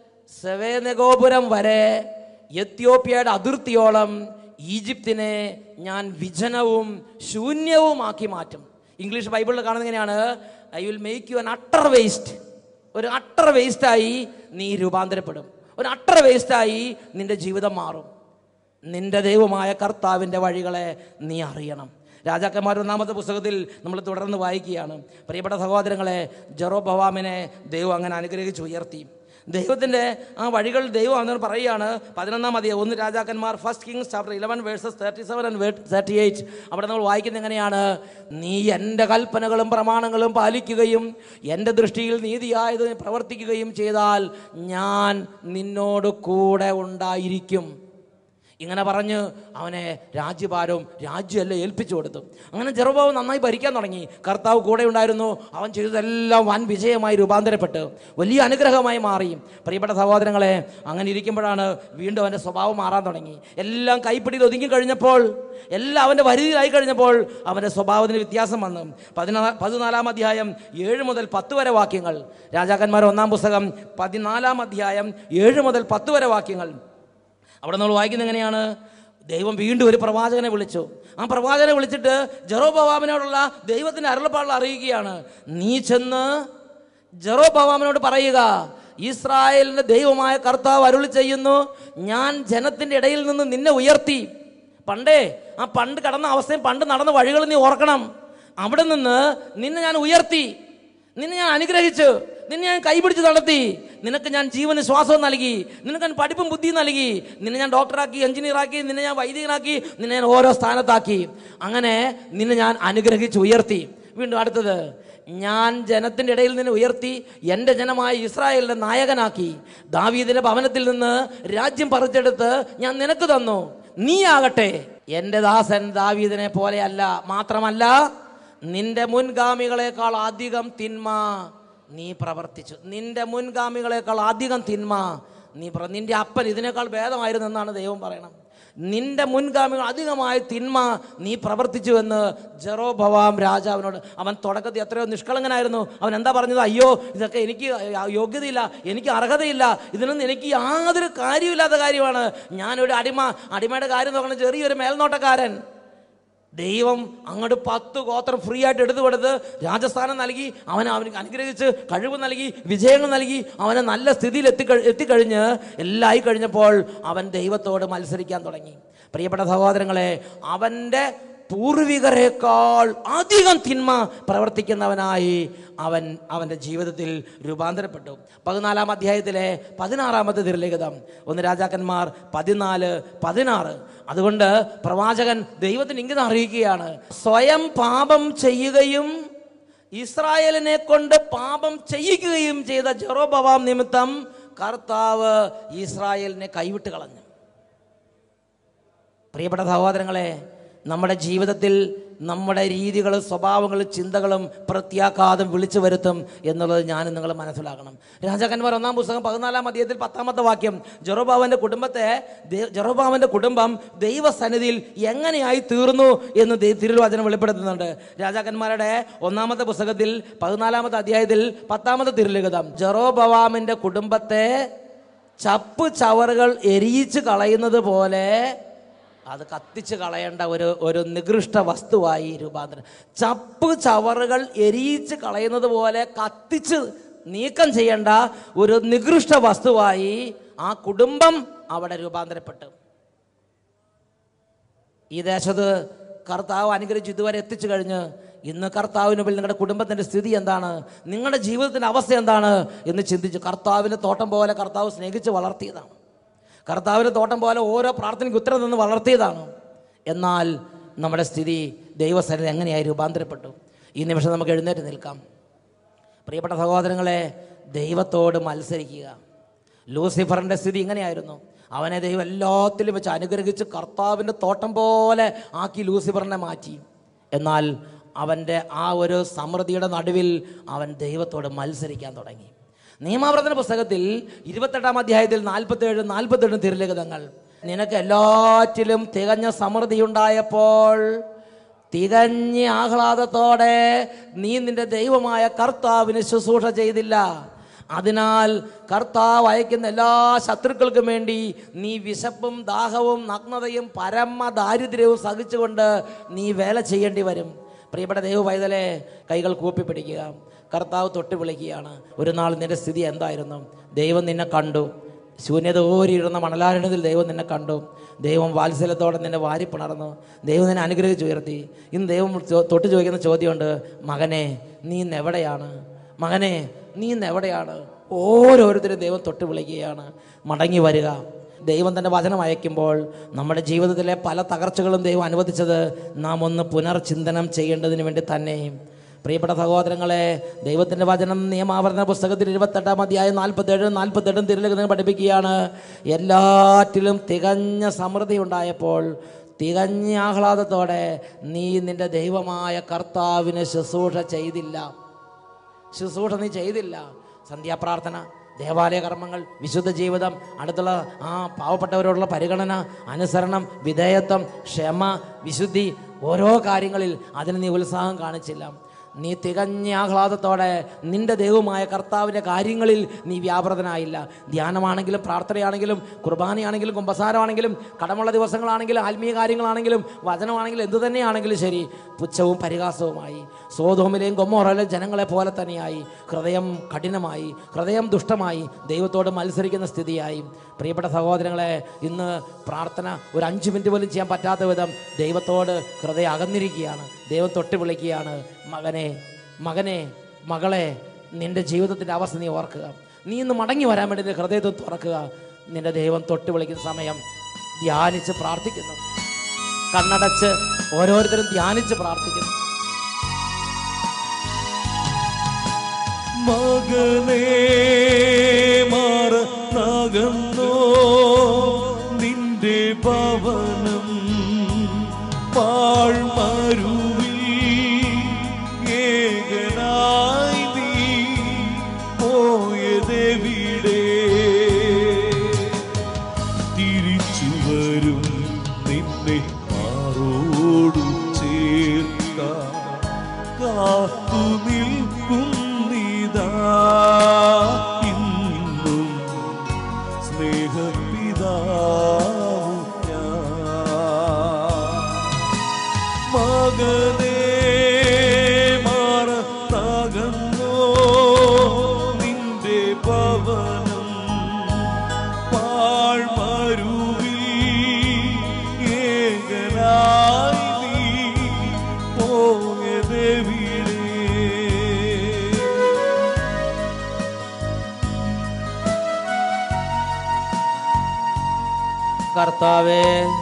സെവേനഗോപുരം വരെ എത്യോപ്യയുടെ അതിർത്തിയോളം ഈജിപ്തിനെ ഞാൻ വിജനവും ശൂന്യവുമാക്കി മാറ്റും ഇംഗ്ലീഷ് ബൈബിളിൽ കാണുന്നത് എങ്ങനെയാണ് I will make you an utter waste ഒരു അട്ടർ വേസ്റ്റായി നീ രൂപാന്തരപ്പെടും ഒരു അട്ടർ വേസ്റ്റായി നിന്റെ ജീവിതം മാറും നിന്റെ ദൈവമായ കർത്താവിൻ്റെ വഴികളെ നീ അറിയണം രാജാക്കന്മാർ ഒന്നാമത്തെ പുസ്തകത്തിൽ നമ്മൾ തുടർന്ന് വായിക്കുകയാണ് പ്രിയപ്പെട്ട സഹോദരങ്ങളെ ജെറോ ബവാമിനെ ദൈവം അങ്ങനെ അനുഗ്രഹിച്ച് ഉയർത്തി ദൈവത്തിൻ്റെ ആ വഴികൾ ദൈവം അങ്ങനെ പറയുകയാണ് പതിനൊന്നാം അധികം ഒന്ന് രാജാക്കന്മാർ first Kings chapter eleven verses thirty seven and thirty eight അവിടെ നമ്മൾ വായിക്കുന്നത് എങ്ങനെയാണ് നീ എൻ്റെ കൽപ്പനകളും പ്രമാണങ്ങളും പാലിക്കുകയും എൻ്റെ ദൃഷ്ടിയിൽ നീതിയായത് പ്രവർത്തിക്കുകയും ചെയ്താൽ ഞാൻ നിന്നോട് കൂടെ ഉണ്ടായിരിക്കും ഇങ്ങനെ പറഞ്ഞ് അവനെ രാജ്യഭാരവും രാജ്യമെല്ലാം ഏൽപ്പിച്ചു കൊടുത്തു അങ്ങനെ ജെറുബാവ് നന്നായി ഭരിക്കാൻ തുടങ്ങി കർത്താവ് കൂടെ ഉണ്ടായിരുന്നു അവൻ ചെയ്തതെല്ലാം വൻ വിജയമായി രൂപാന്തരപ്പെട്ട് വലിയ അനുഗ്രഹമായി മാറി പ്രിയപ്പെട്ട സഹോദരങ്ങളെ അങ്ങനെ ഇരിക്കുമ്പോഴാണ് വീണ്ടും അവൻ്റെ സ്വഭാവം മാറാൻ തുടങ്ങി എല്ലാം കൈപ്പിടിയിൽ ഒതുങ്ങി കഴിഞ്ഞപ്പോൾ എല്ലാം അവൻ്റെ വരുതിയിലായി കഴിഞ്ഞപ്പോൾ അവൻ്റെ സ്വഭാവത്തിന് വ്യത്യാസം വന്നു പതിനാ പതിനാലാം അധ്യായം ഏഴ് മുതൽ പത്ത് വരെ വാക്യങ്ങൾ രാജാക്കന്മാർ ഒന്നാം പുസ്തകം പതിനാലാം അധ്യായം ഏഴ് മുതൽ പത്ത് വരെ വാക്യങ്ങൾ അവിടെ നമ്മൾ വായിക്കുന്നത് എങ്ങനെയാണ് ദൈവം വീണ്ടും ഒരു പ്രവാചകനെ വിളിച്ചു ആ പ്രവാചകനെ വിളിച്ചിട്ട് ജെറോബവാമിനോടുള്ള ദൈവത്തിൻ്റെ അരുളപ്പാടിൽ അറിയിക്കുകയാണ് നീ ചെന്ന് ജെറോബവാമിനോട് പറയുക ഇസ്രായേലിന്റെ ദൈവമായ കർത്താവ് അരുളി ചെയ്യുന്നു ഞാൻ ജനത്തിന്റെ ഇടയിൽ നിന്ന് നിന്നെ ഉയർത്തി പണ്ടേ ആ പണ്ട് കടന്ന അവസ്ഥയും പണ്ട് നടന്ന വഴികൾ നീ ഓർക്കണം അവിടെ നിന്ന് നിന്നെ ഞാൻ ഉയർത്തി നിന്നെ ഞാൻ അനുഗ്രഹിച്ചു നിന്നെ ഞാൻ കൈപിടിച്ച് നടത്തി നിനക്ക് ഞാൻ ജീവന് ശ്വാസവും നൽകി നിനക്ക് ഞാൻ പഠിപ്പും ബുദ്ധിയും നൽകി നിന്നെ ഞാൻ ഡോക്ടറാക്കി എഞ്ചിനീയറാക്കി നിന്നെ ഞാൻ വൈദികനാക്കി നിന്നെ ഞാൻ ഓരോ സ്ഥാനത്താക്കി അങ്ങനെ നിന്നെ ഞാൻ അനുഗ്രഹിച്ച് ഉയർത്തി വീണ്ടും അടുത്തത് ഞാൻ ജനത്തിൻ്റെ ഇടയിൽ നിന്ന് ഉയർത്തി എൻ്റെ ജനമായ ഇസ്രായേലിൻ്റെ നായകനാക്കി ദാവീദിന്റെ ഭവനത്തിൽ നിന്ന് രാജ്യം പറിച്ചെടുത്ത് ഞാൻ നിനക്ക് തന്നു നീ ആകട്ടെ എൻ്റെ ദാസൻ ദാവീദിനെ പോലെയല്ല മാത്രമല്ല നിന്റെ മുൻഗാമികളെക്കാൾ അധികം തിന്മ നീ പ്രവർത്തിച്ചു നിന്റെ മുൻഗാമികളെക്കാൾ അധികം തിന്മ നീ പ്ര നിന്റെ അപ്പൻ ഇതിനേക്കാൾ ഭേദമായിരുന്നു എന്നാണ് ദൈവം പറയണം നിന്റെ മുൻഗാമികൾ അധികമായ തിന്മ നീ പ്രവർത്തിച്ചുവെന്ന് ജെറോഭവാം രാജാവിനോട് അവൻ തുടക്കത്തിൽ എത്രയോ നിഷ്കളങ്കനായിരുന്നു അവൻ എന്താ പറഞ്ഞത് അയ്യോ ഇതൊക്കെ എനിക്ക് യോഗ്യതയില്ല എനിക്ക് അർഹതയില്ല ഇതിനൊന്നും എനിക്ക് യാതൊരു കാര്യമില്ലാത്ത കാര്യമാണ് ഞാനൊരു അടിമ അടിമയുടെ കാര്യം നോക്കണം ചെറിയൊരു മേൽനോട്ടക്കാരൻ ദൈവം അങ്ങോട്ട് പത്ത് ഗോത്രം ഫ്രീ ആയിട്ട് എടുത്തു കൊടുത്ത് രാജസ്ഥാനം നൽകി അവനെ അവന് അനുഗ്രഹിച്ച് കഴിവ് നൽകി വിജയങ്ങൾ നൽകി അവനെ നല്ല സ്ഥിതിയിൽ എത്തിക്കഴ എത്തിക്കഴിഞ്ഞ് എല്ലാം ആയി കഴിഞ്ഞപ്പോൾ അവൻ ദൈവത്തോട് മത്സരിക്കാൻ തുടങ്ങി പ്രിയപ്പെട്ട സഹോദരങ്ങളെ അവൻ്റെ പൂർവികരെക്കാൾ അധികം തിന്മ പ്രവർത്തിക്കുന്നവനായി അവൻ അവൻ്റെ ജീവിതത്തിൽ രൂപാന്തരപ്പെട്ടു പതിനാലാം അധ്യായത്തിലെ പതിനാറാമത്തെ തിരലിഖിതം ഒന്ന് രാജാക്കന്മാർ പതിനാല് പതിനാറ് അതുകൊണ്ട് പ്രവാചകൻ ദൈവത്തിന് ഇങ്ങനെ അറിയിക്കുകയാണ് സ്വയം പാപം ചെയ്യുകയും ഇസ്രായേലിനെ കൊണ്ട് പാപം ചെയ്യിക്കുകയും ചെയ്ത ജെറോബവാം നിമിത്തം കർത്താവ് ഇസ്രായേലിനെ കൈവിട്ട് കളഞ്ഞു പ്രിയപ്പെട്ട സഹോദരങ്ങളെ നമ്മുടെ ജീവിതത്തിൽ നമ്മുടെ രീതികളും സ്വഭാവങ്ങളും ചിന്തകളും പ്രത്യാഘാതം വിളിച്ചു വരുത്തും എന്നുള്ളത് ഞാൻ നിങ്ങൾ മനസ്സിലാക്കണം രാജാക്കന്മാർ ഒന്നാം പുസ്തകം പതിനാലാം അധ്യായത്തിൽ പത്താമത്തെ വാക്യം ജെറോബാവന്റെ കുടുംബത്തെ ദേ- ജെറോബാവന്റെ കുടുംബം ദൈവസന്നിധിയിൽ എങ്ങനെയായി തീർന്നു എന്ന് ദൈ- തിരുവചനം വെളിപ്പെടുത്തുന്നുണ്ട് രാജാക്കന്മാരുടെ ഒന്നാമത്തെ പുസ്തകത്തിൽ പതിനാലാമത്തെ അധ്യായത്തിൽ പത്താമത്തെ തിരുലിഖിതം ജെറോബവാമിന്റെ കുടുംബത്തെ ചപ്പ് ചവറുകൾ എരിയിച്ച് കളയുന്നത് പോലെ അത് കത്തിച്ച് കളയേണ്ട ഒരു ഒരു നികൃഷ്ട വസ്തുവായി രൂപാന്തരം ചപ്പ് ചവറുകൾ എരിയിച്ച് കളയുന്നത് പോലെ കത്തിച്ച് നീക്കം ചെയ്യേണ്ട ഒരു നികൃഷ്ട വസ്തുവായി ആ കുടുംബം അവിടെ രൂപാന്തരപ്പെട്ടു ഈ ദേശത്ത് കർത്താവ് അനുഗ്രഹിച്ച് ഇതുവരെ എത്തിച്ചു കഴിഞ്ഞ് ഇന്ന് കർത്താവിന് മുമ്പിൽ നിങ്ങളുടെ കുടുംബത്തിൻ്റെ സ്ഥിതി എന്താണ് നിങ്ങളുടെ ജീവിതത്തിൻ്റെ അവസ്ഥ എന്താണ് എന്ന് ചിന്തിച്ചു കർത്താവിൻ്റെ തോട്ടം പോലെ കർത്താവ് സ്നേഹിച്ച് വളർത്തിയതാണ് കർത്താവിൻ്റെ തോട്ടം പോലെ ഓരോ പ്രാർത്ഥനയ്ക്ക് ഉത്തരം നിന്ന് വളർത്തിയതാണ് എന്നാൽ നമ്മുടെ സ്ഥിതി ദൈവസന്നിധി എങ്ങനെയായി രൂപാന്തരപ്പെട്ടു ഈ നിമിഷം നമുക്ക് എഴുന്നേറ്റ് നിൽക്കാം പ്രിയപ്പെട്ട സഹോദരങ്ങളെ ദൈവത്തോട് മത്സരിക്കുക ലൂസിഫറിൻ്റെ സ്ഥിതി ഇങ്ങനെയായിരുന്നു അവനെ ദൈവം എല്ലാത്തിലും വെച്ച് അനുഗ്രഹിച്ച് കർത്താവിൻ്റെ തോട്ടം പോലെ ആക്കി ലൂസിഫറിനെ മാറ്റി എന്നാൽ അവൻ്റെ ആ ഒരു സമൃദ്ധിയുടെ നടുവിൽ അവൻ ദൈവത്തോട് മത്സരിക്കാൻ തുടങ്ങി നിയമാവർത്തന പുസ്തകത്തിൽ ഇരുപത്തെട്ടാം അധ്യായത്തിൽ നാൽപ്പത്തേഴ് നാൽപ്പത്തെട്ടും തിരുലിഖിതങ്ങൾ നിനക്ക് എല്ലാറ്റിലും തികഞ്ഞ സമൃദ്ധി ഉണ്ടായപ്പോൾ തികഞ്ഞ ആഹ്ലാദത്തോടെ നീ നിന്റെ ദൈവമായ കർത്താവിന് ശുശ്രൂഷ ചെയ്തില്ല അതിനാൽ കർത്താവ് അയക്കുന്ന എല്ലാ ശത്രുക്കൾക്കും വേണ്ടി നീ വിശപ്പും ദാഹവും നഗ്നതയും പരമ ദാരിദ്ര്യവും സഹിച്ചുകൊണ്ട് നീ വേല ചെയ്യേണ്ടി വരും പ്രിയപ്പെട്ട ദൈവ പൈതലെ കൈകൾ കൂപ്പി പിടിക്കുക കർത്താവ് തൊട്ട് വിളിക്കുകയാണ് ഒരു നാൾ നിന്റെ സ്ഥിതി എന്തായിരുന്നു ദൈവം നിന്നെ കണ്ടു ശൂന്യത ഓരിയിരുന്ന മണലാരണത്തിൽ ദൈവം നിന്നെ കണ്ടു ദൈവം വാത്സല്യത്തോടെ നിന്നെ വാരിപ്പിണർന്നു ദൈവം നിന്നെ അനുഗ്രഹിച്ച് ഉയർത്തി ഇന്ന് ദൈവം ചോ- തൊട്ട് ചോദിക്കുന്ന ചോദ്യമുണ്ട് മകനെ നീ ഇന്ന് എവിടെയാണ് മകനെ നീ ഇന്ന് എവിടെയാണ് ഓരോരുത്തരും ദൈവം തൊട്ട് വിളിക്കുകയാണ് മടങ്ങി വരിക ദൈവം തൻ്റെ വചനം അയക്കുമ്പോൾ നമ്മുടെ ജീവിതത്തിലെ പല തകർച്ചകളും ദൈവം അനുവദിച്ചത് നാം ഒന്ന് പുനർചിന്തനം ചെയ്യേണ്ടതിന് വേണ്ടി തന്നെയും പ്രിയപ്പെട്ട സഹോദരങ്ങളെ ദൈവത്തിൻ്റെ വചനം നിയമാവർത്തന പുസ്തകത്തിൽ ഇരുപത്തെട്ടാം അധ്യായം നാൽപ്പത്തേഴ് നാൽപ്പത്തെട്ടും തിരുലകത്തിന് പഠിപ്പിക്കുകയാണ് എല്ലാറ്റിലും തികഞ്ഞ സമൃദ്ധി ഉണ്ടായപ്പോൾ തികഞ്ഞ ആഹ്ലാദത്തോടെ നീ നിന്റെ ദൈവമായ കർത്താവിന് ശുശ്രൂഷ ചെയ്തില്ല ശുശ്രൂഷ നീ ചെയ്തില്ല സന്ധ്യാപ്രാർത്ഥന ദേവാലയ കർമ്മങ്ങൾ വിശുദ്ധ ജീവിതം അടുത്തുള്ള ആ പാവപ്പെട്ടവരോടുള്ള പരിഗണന അനുസരണം വിധേയത്വം ക്ഷമ വിശുദ്ധി ഓരോ കാര്യങ്ങളിൽ അതിന് നീ ഉത്സാഹം കാണിച്ചില്ല നീ തികഞ്ഞ ആഹ്ലാദത്തോടെ നിന്റെ ദൈവമായ കർത്താവിൻ്റെ കാര്യങ്ങളിൽ നീ വ്യാപൃതനായില്ല ധ്യാനമാണെങ്കിലും പ്രാർത്ഥനയാണെങ്കിലും കുർബാനയാണെങ്കിലും കുമ്പസാരമാണെങ്കിലും കടമുള്ള ദിവസങ്ങളാണെങ്കിലും ആത്മീയ കാര്യങ്ങളാണെങ്കിലും വചനമാണെങ്കിലും എന്തു തന്നെയാണെങ്കിലും ശരി പുച്ഛവും പരിഹാസവുമായി സോതോമിലെയും ഗൊമ്മോറയിലെയും ജനങ്ങളെ പോലെ തന്നെയായി ഹൃദയം കഠിനമായി ഹൃദയം ദുഷ്ടമായി ദൈവത്തോട് മത്സരിക്കുന്ന സ്ഥിതിയായി പ്രിയപ്പെട്ട സഹോദരങ്ങളെ ഇന്ന് പ്രാർത്ഥന ഒരു അഞ്ച് മിനിറ്റ് പോലും ചെയ്യാൻ പറ്റാത്ത വിധം ദൈവത്തോട് ഹൃദയം അകന്നിരിക്കുകയാണ് ദൈവം തൊട്ട് വിളിക്കുകയാണ് മകനെ മകനെ മകളെ നിന്റെ ജീവിതത്തിൻ്റെ അവസ്ഥ നീ ഓർക്കുക നീ ഇന്ന് മടങ്ങി വരാൻ വേണ്ടി നിന്റെ ഹൃദയത്തെ തുറക്കുക നിന്റെ ദൈവം തൊട്ട് വിളിക്കുന്ന സമയം ധ്യാനിച്ച് പ്രാർത്ഥിക്കുന്നു കണ്ണടച്ച് ഓരോരുത്തരും ധ്യാനിച്ച് പ്രാർത്ഥിക്കുന്നു മകനേ മറന്നകന്നോ നിന്റെ ഭവനം പാഴ്മരുവിൽ ഏകനായി നീ പോയതെവിടെ തിരിച്ചു വരും ഇന്നും സ്നേഹപിതാവും ഞാൻ മകനേ മാറത്തകന്നോ നിന്റെ ഭവനം പാഴ്മരുവിൽ ഏകനായി നീ പോയതെവിടെ കർത്താവേ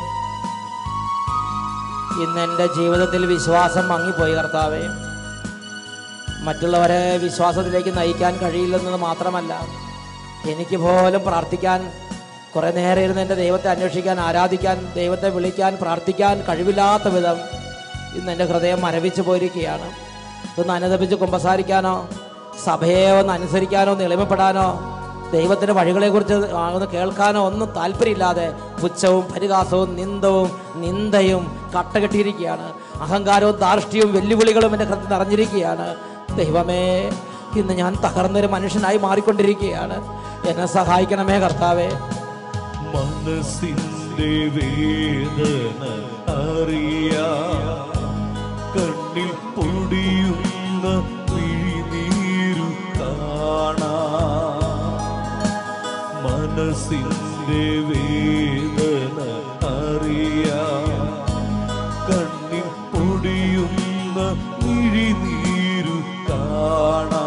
ഇന്ന് എൻ്റെ ജീവിതത്തിൽ വിശ്വാസം മങ്ങിപ്പോയി കർത്താവേ മറ്റുള്ളവരെ വിശ്വാസത്തിലേക്ക് നയിക്കാൻ കഴിയില്ലെന്നത് മാത്രമല്ല എനിക്ക് പോലും പ്രാർത്ഥിക്കാൻ കുറേ നേരം ഇരുന്ന് എൻ്റെ ദൈവത്തെ അന്വേഷിക്കാൻ ആരാധിക്കാൻ ദൈവത്തെ വിളിക്കാൻ പ്രാർത്ഥിക്കാൻ കഴിവില്ലാത്ത വിധം ഇന്ന് എൻ്റെ ഹൃദയം മരവിച്ചു പോയിരിക്കുകയാണ് ഇതൊന്ന് അനുദപിച്ച് കുമ്പസാരിക്കാനോ സഭയെ ഒന്ന് അനുസരിക്കാനോ ഒന്ന് എളിമപ്പെടാനോ ദൈവത്തിൻ്റെ വഴികളെക്കുറിച്ച് ആ ഒന്ന് കേൾക്കാനോ ഒന്നും താല്പര്യമില്ലാതെ പുച്ഛവും പരിഹാസവും നിന്ദവും നിന്ദയും കട്ടകെട്ടിയിരിക്കുകയാണ് അഹങ്കാരവും ധാർഷ്ട്യവും വെല്ലുവിളികളും എൻ്റെ ഹൃദയം നിറഞ്ഞിരിക്കുകയാണ് ദൈവമേ ഇന്ന് ഞാൻ തകർന്നൊരു മനുഷ്യനായി മാറിക്കൊണ്ടിരിക്കുകയാണ് എന്നെ സഹായിക്കണമേ കർത്താവേ മനസ്സിന്റെ വേദന അറിയാ കണ്ണിൽ പൊടിയുന്ന പിഴിനീരു കാണാ മനസ്സിന്റെ വേദന അറിയാ കണ്ണിൽ പൊടിയുന്ന പിഴിനീരു കാണാ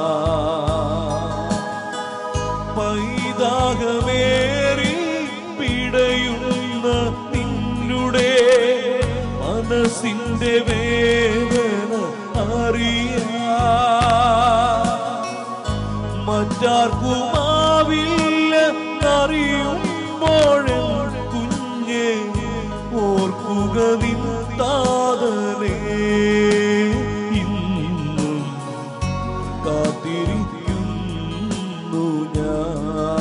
പൈതാകമേറി പിടയുന്ന നിന്നുടെ മനസ്സിന്റെ വേദന അറിയാ മറ്റാർക്കുമാവില്ല അറിയുമ്പോഴും കുഞ്ഞെ ഓർക്കുക നിൻ താതനേ ഇന്നും കാത്തിരിക്കുന്നു ഞാൻ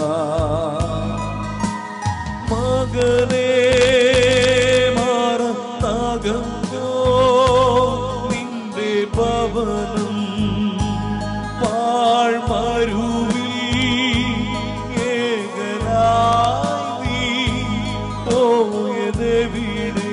മകനേ മാറത്താകോ നിന്റെ ഭവനം പാഴ്മരുവിൽ ഏകനായി നീ പോയതെവിടെ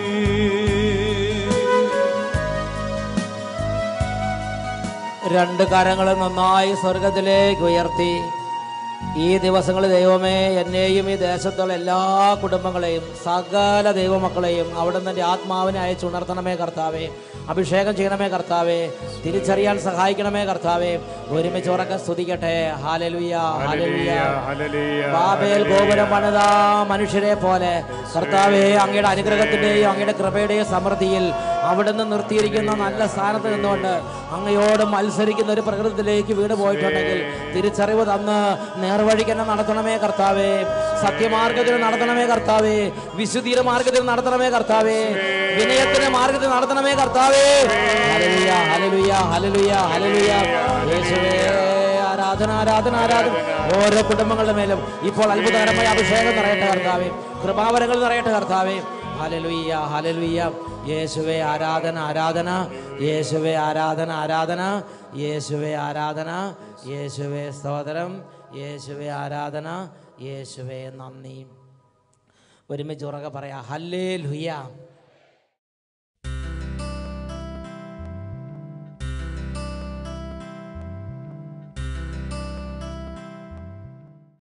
രണ്ട് കരങ്ങൾ നന്നായി സ്വർഗത്തിലേക്ക് ഉയർത്തി ഈ ദിവസങ്ങളിൽ ദൈവമേ എന്നെയും ഈ ദേശത്തുള്ള എല്ലാ കുടുംബങ്ങളെയും സകല ദൈവമക്കളെയും അവിടുന്ന് എൻ്റെ ആത്മാവിനെ അയച്ചുണർത്തണമേ കർത്താവേ അഭിഷേകം ചെയ്യണമേ കർത്താവേ തിരിച്ചറിയാൻ സഹായിക്കണമേ കർത്താവേ ഒരുമിച്ച് ഉറക്കെ സ്തുതിക്കട്ടെ ഹാലലുയ ഹാലലുയ ബാബേൽ ഗോപുരം പണിത മനുഷ്യരെ പോലെ കർത്താവെ അങ്ങയുടെ അനുഗ്രഹത്തിന്റെയും അങ്ങയുടെ കൃപയുടെയും സമൃദ്ധിയിൽ അവിടുന്ന് നിർത്തിയിരിക്കുന്ന നല്ല സ്ഥാനത്ത് നിന്നുകൊണ്ട് അങ്ങയോട് മത്സരിക്കുന്ന ഒരു പ്രകൃതത്തിലേക്ക് വീണ് പോയിട്ടുണ്ടെങ്കിൽ തിരിച്ചറിവ് തന്ന് നേർവഴിക്ക് എന്നെ നടത്തണമേ കർത്താവേ സത്യമാർഗത്തിൽ നടത്തണമേ കർത്താവേ വിശുദ്ധിയുടെ മാർഗത്തിൽ നടത്തണമേ കർത്താവേ വിനയത്തിന്റെ മാർഗത്തിൽ നടത്തണമേ കർത്താവേ ഹല്ലേലൂയ ഹല്ലേലൂയ ഹല്ലേലൂയ ഹല്ലേലൂയ യേശുവേ ആരാധന ആരാധന ആരാധന ഓരോ കുടുംബങ്ങളുടെ മേലും ഇപ്പോൾ അത്ഭുതകരമായ അഭിഷേകം നിറയട്ടെ കർത്താവേ കൃപാവരങ്ങൾ നിറയട്ടെ കർത്താവേ ഹലലുയ്യ ഹലലുയ്യ യേശുവേ ആരാധന ആരാധന യേശുവേ ആരാധന ആരാധന യേശുവേ ആരാധന യേശുവേ സ്തോത്രം യേശുവേ ആരാധന യേശുവേ നന്ദി ഒരുമിച്ച് ഉറക്കെ പറയാം ഹല്ലേ ലുയ്യ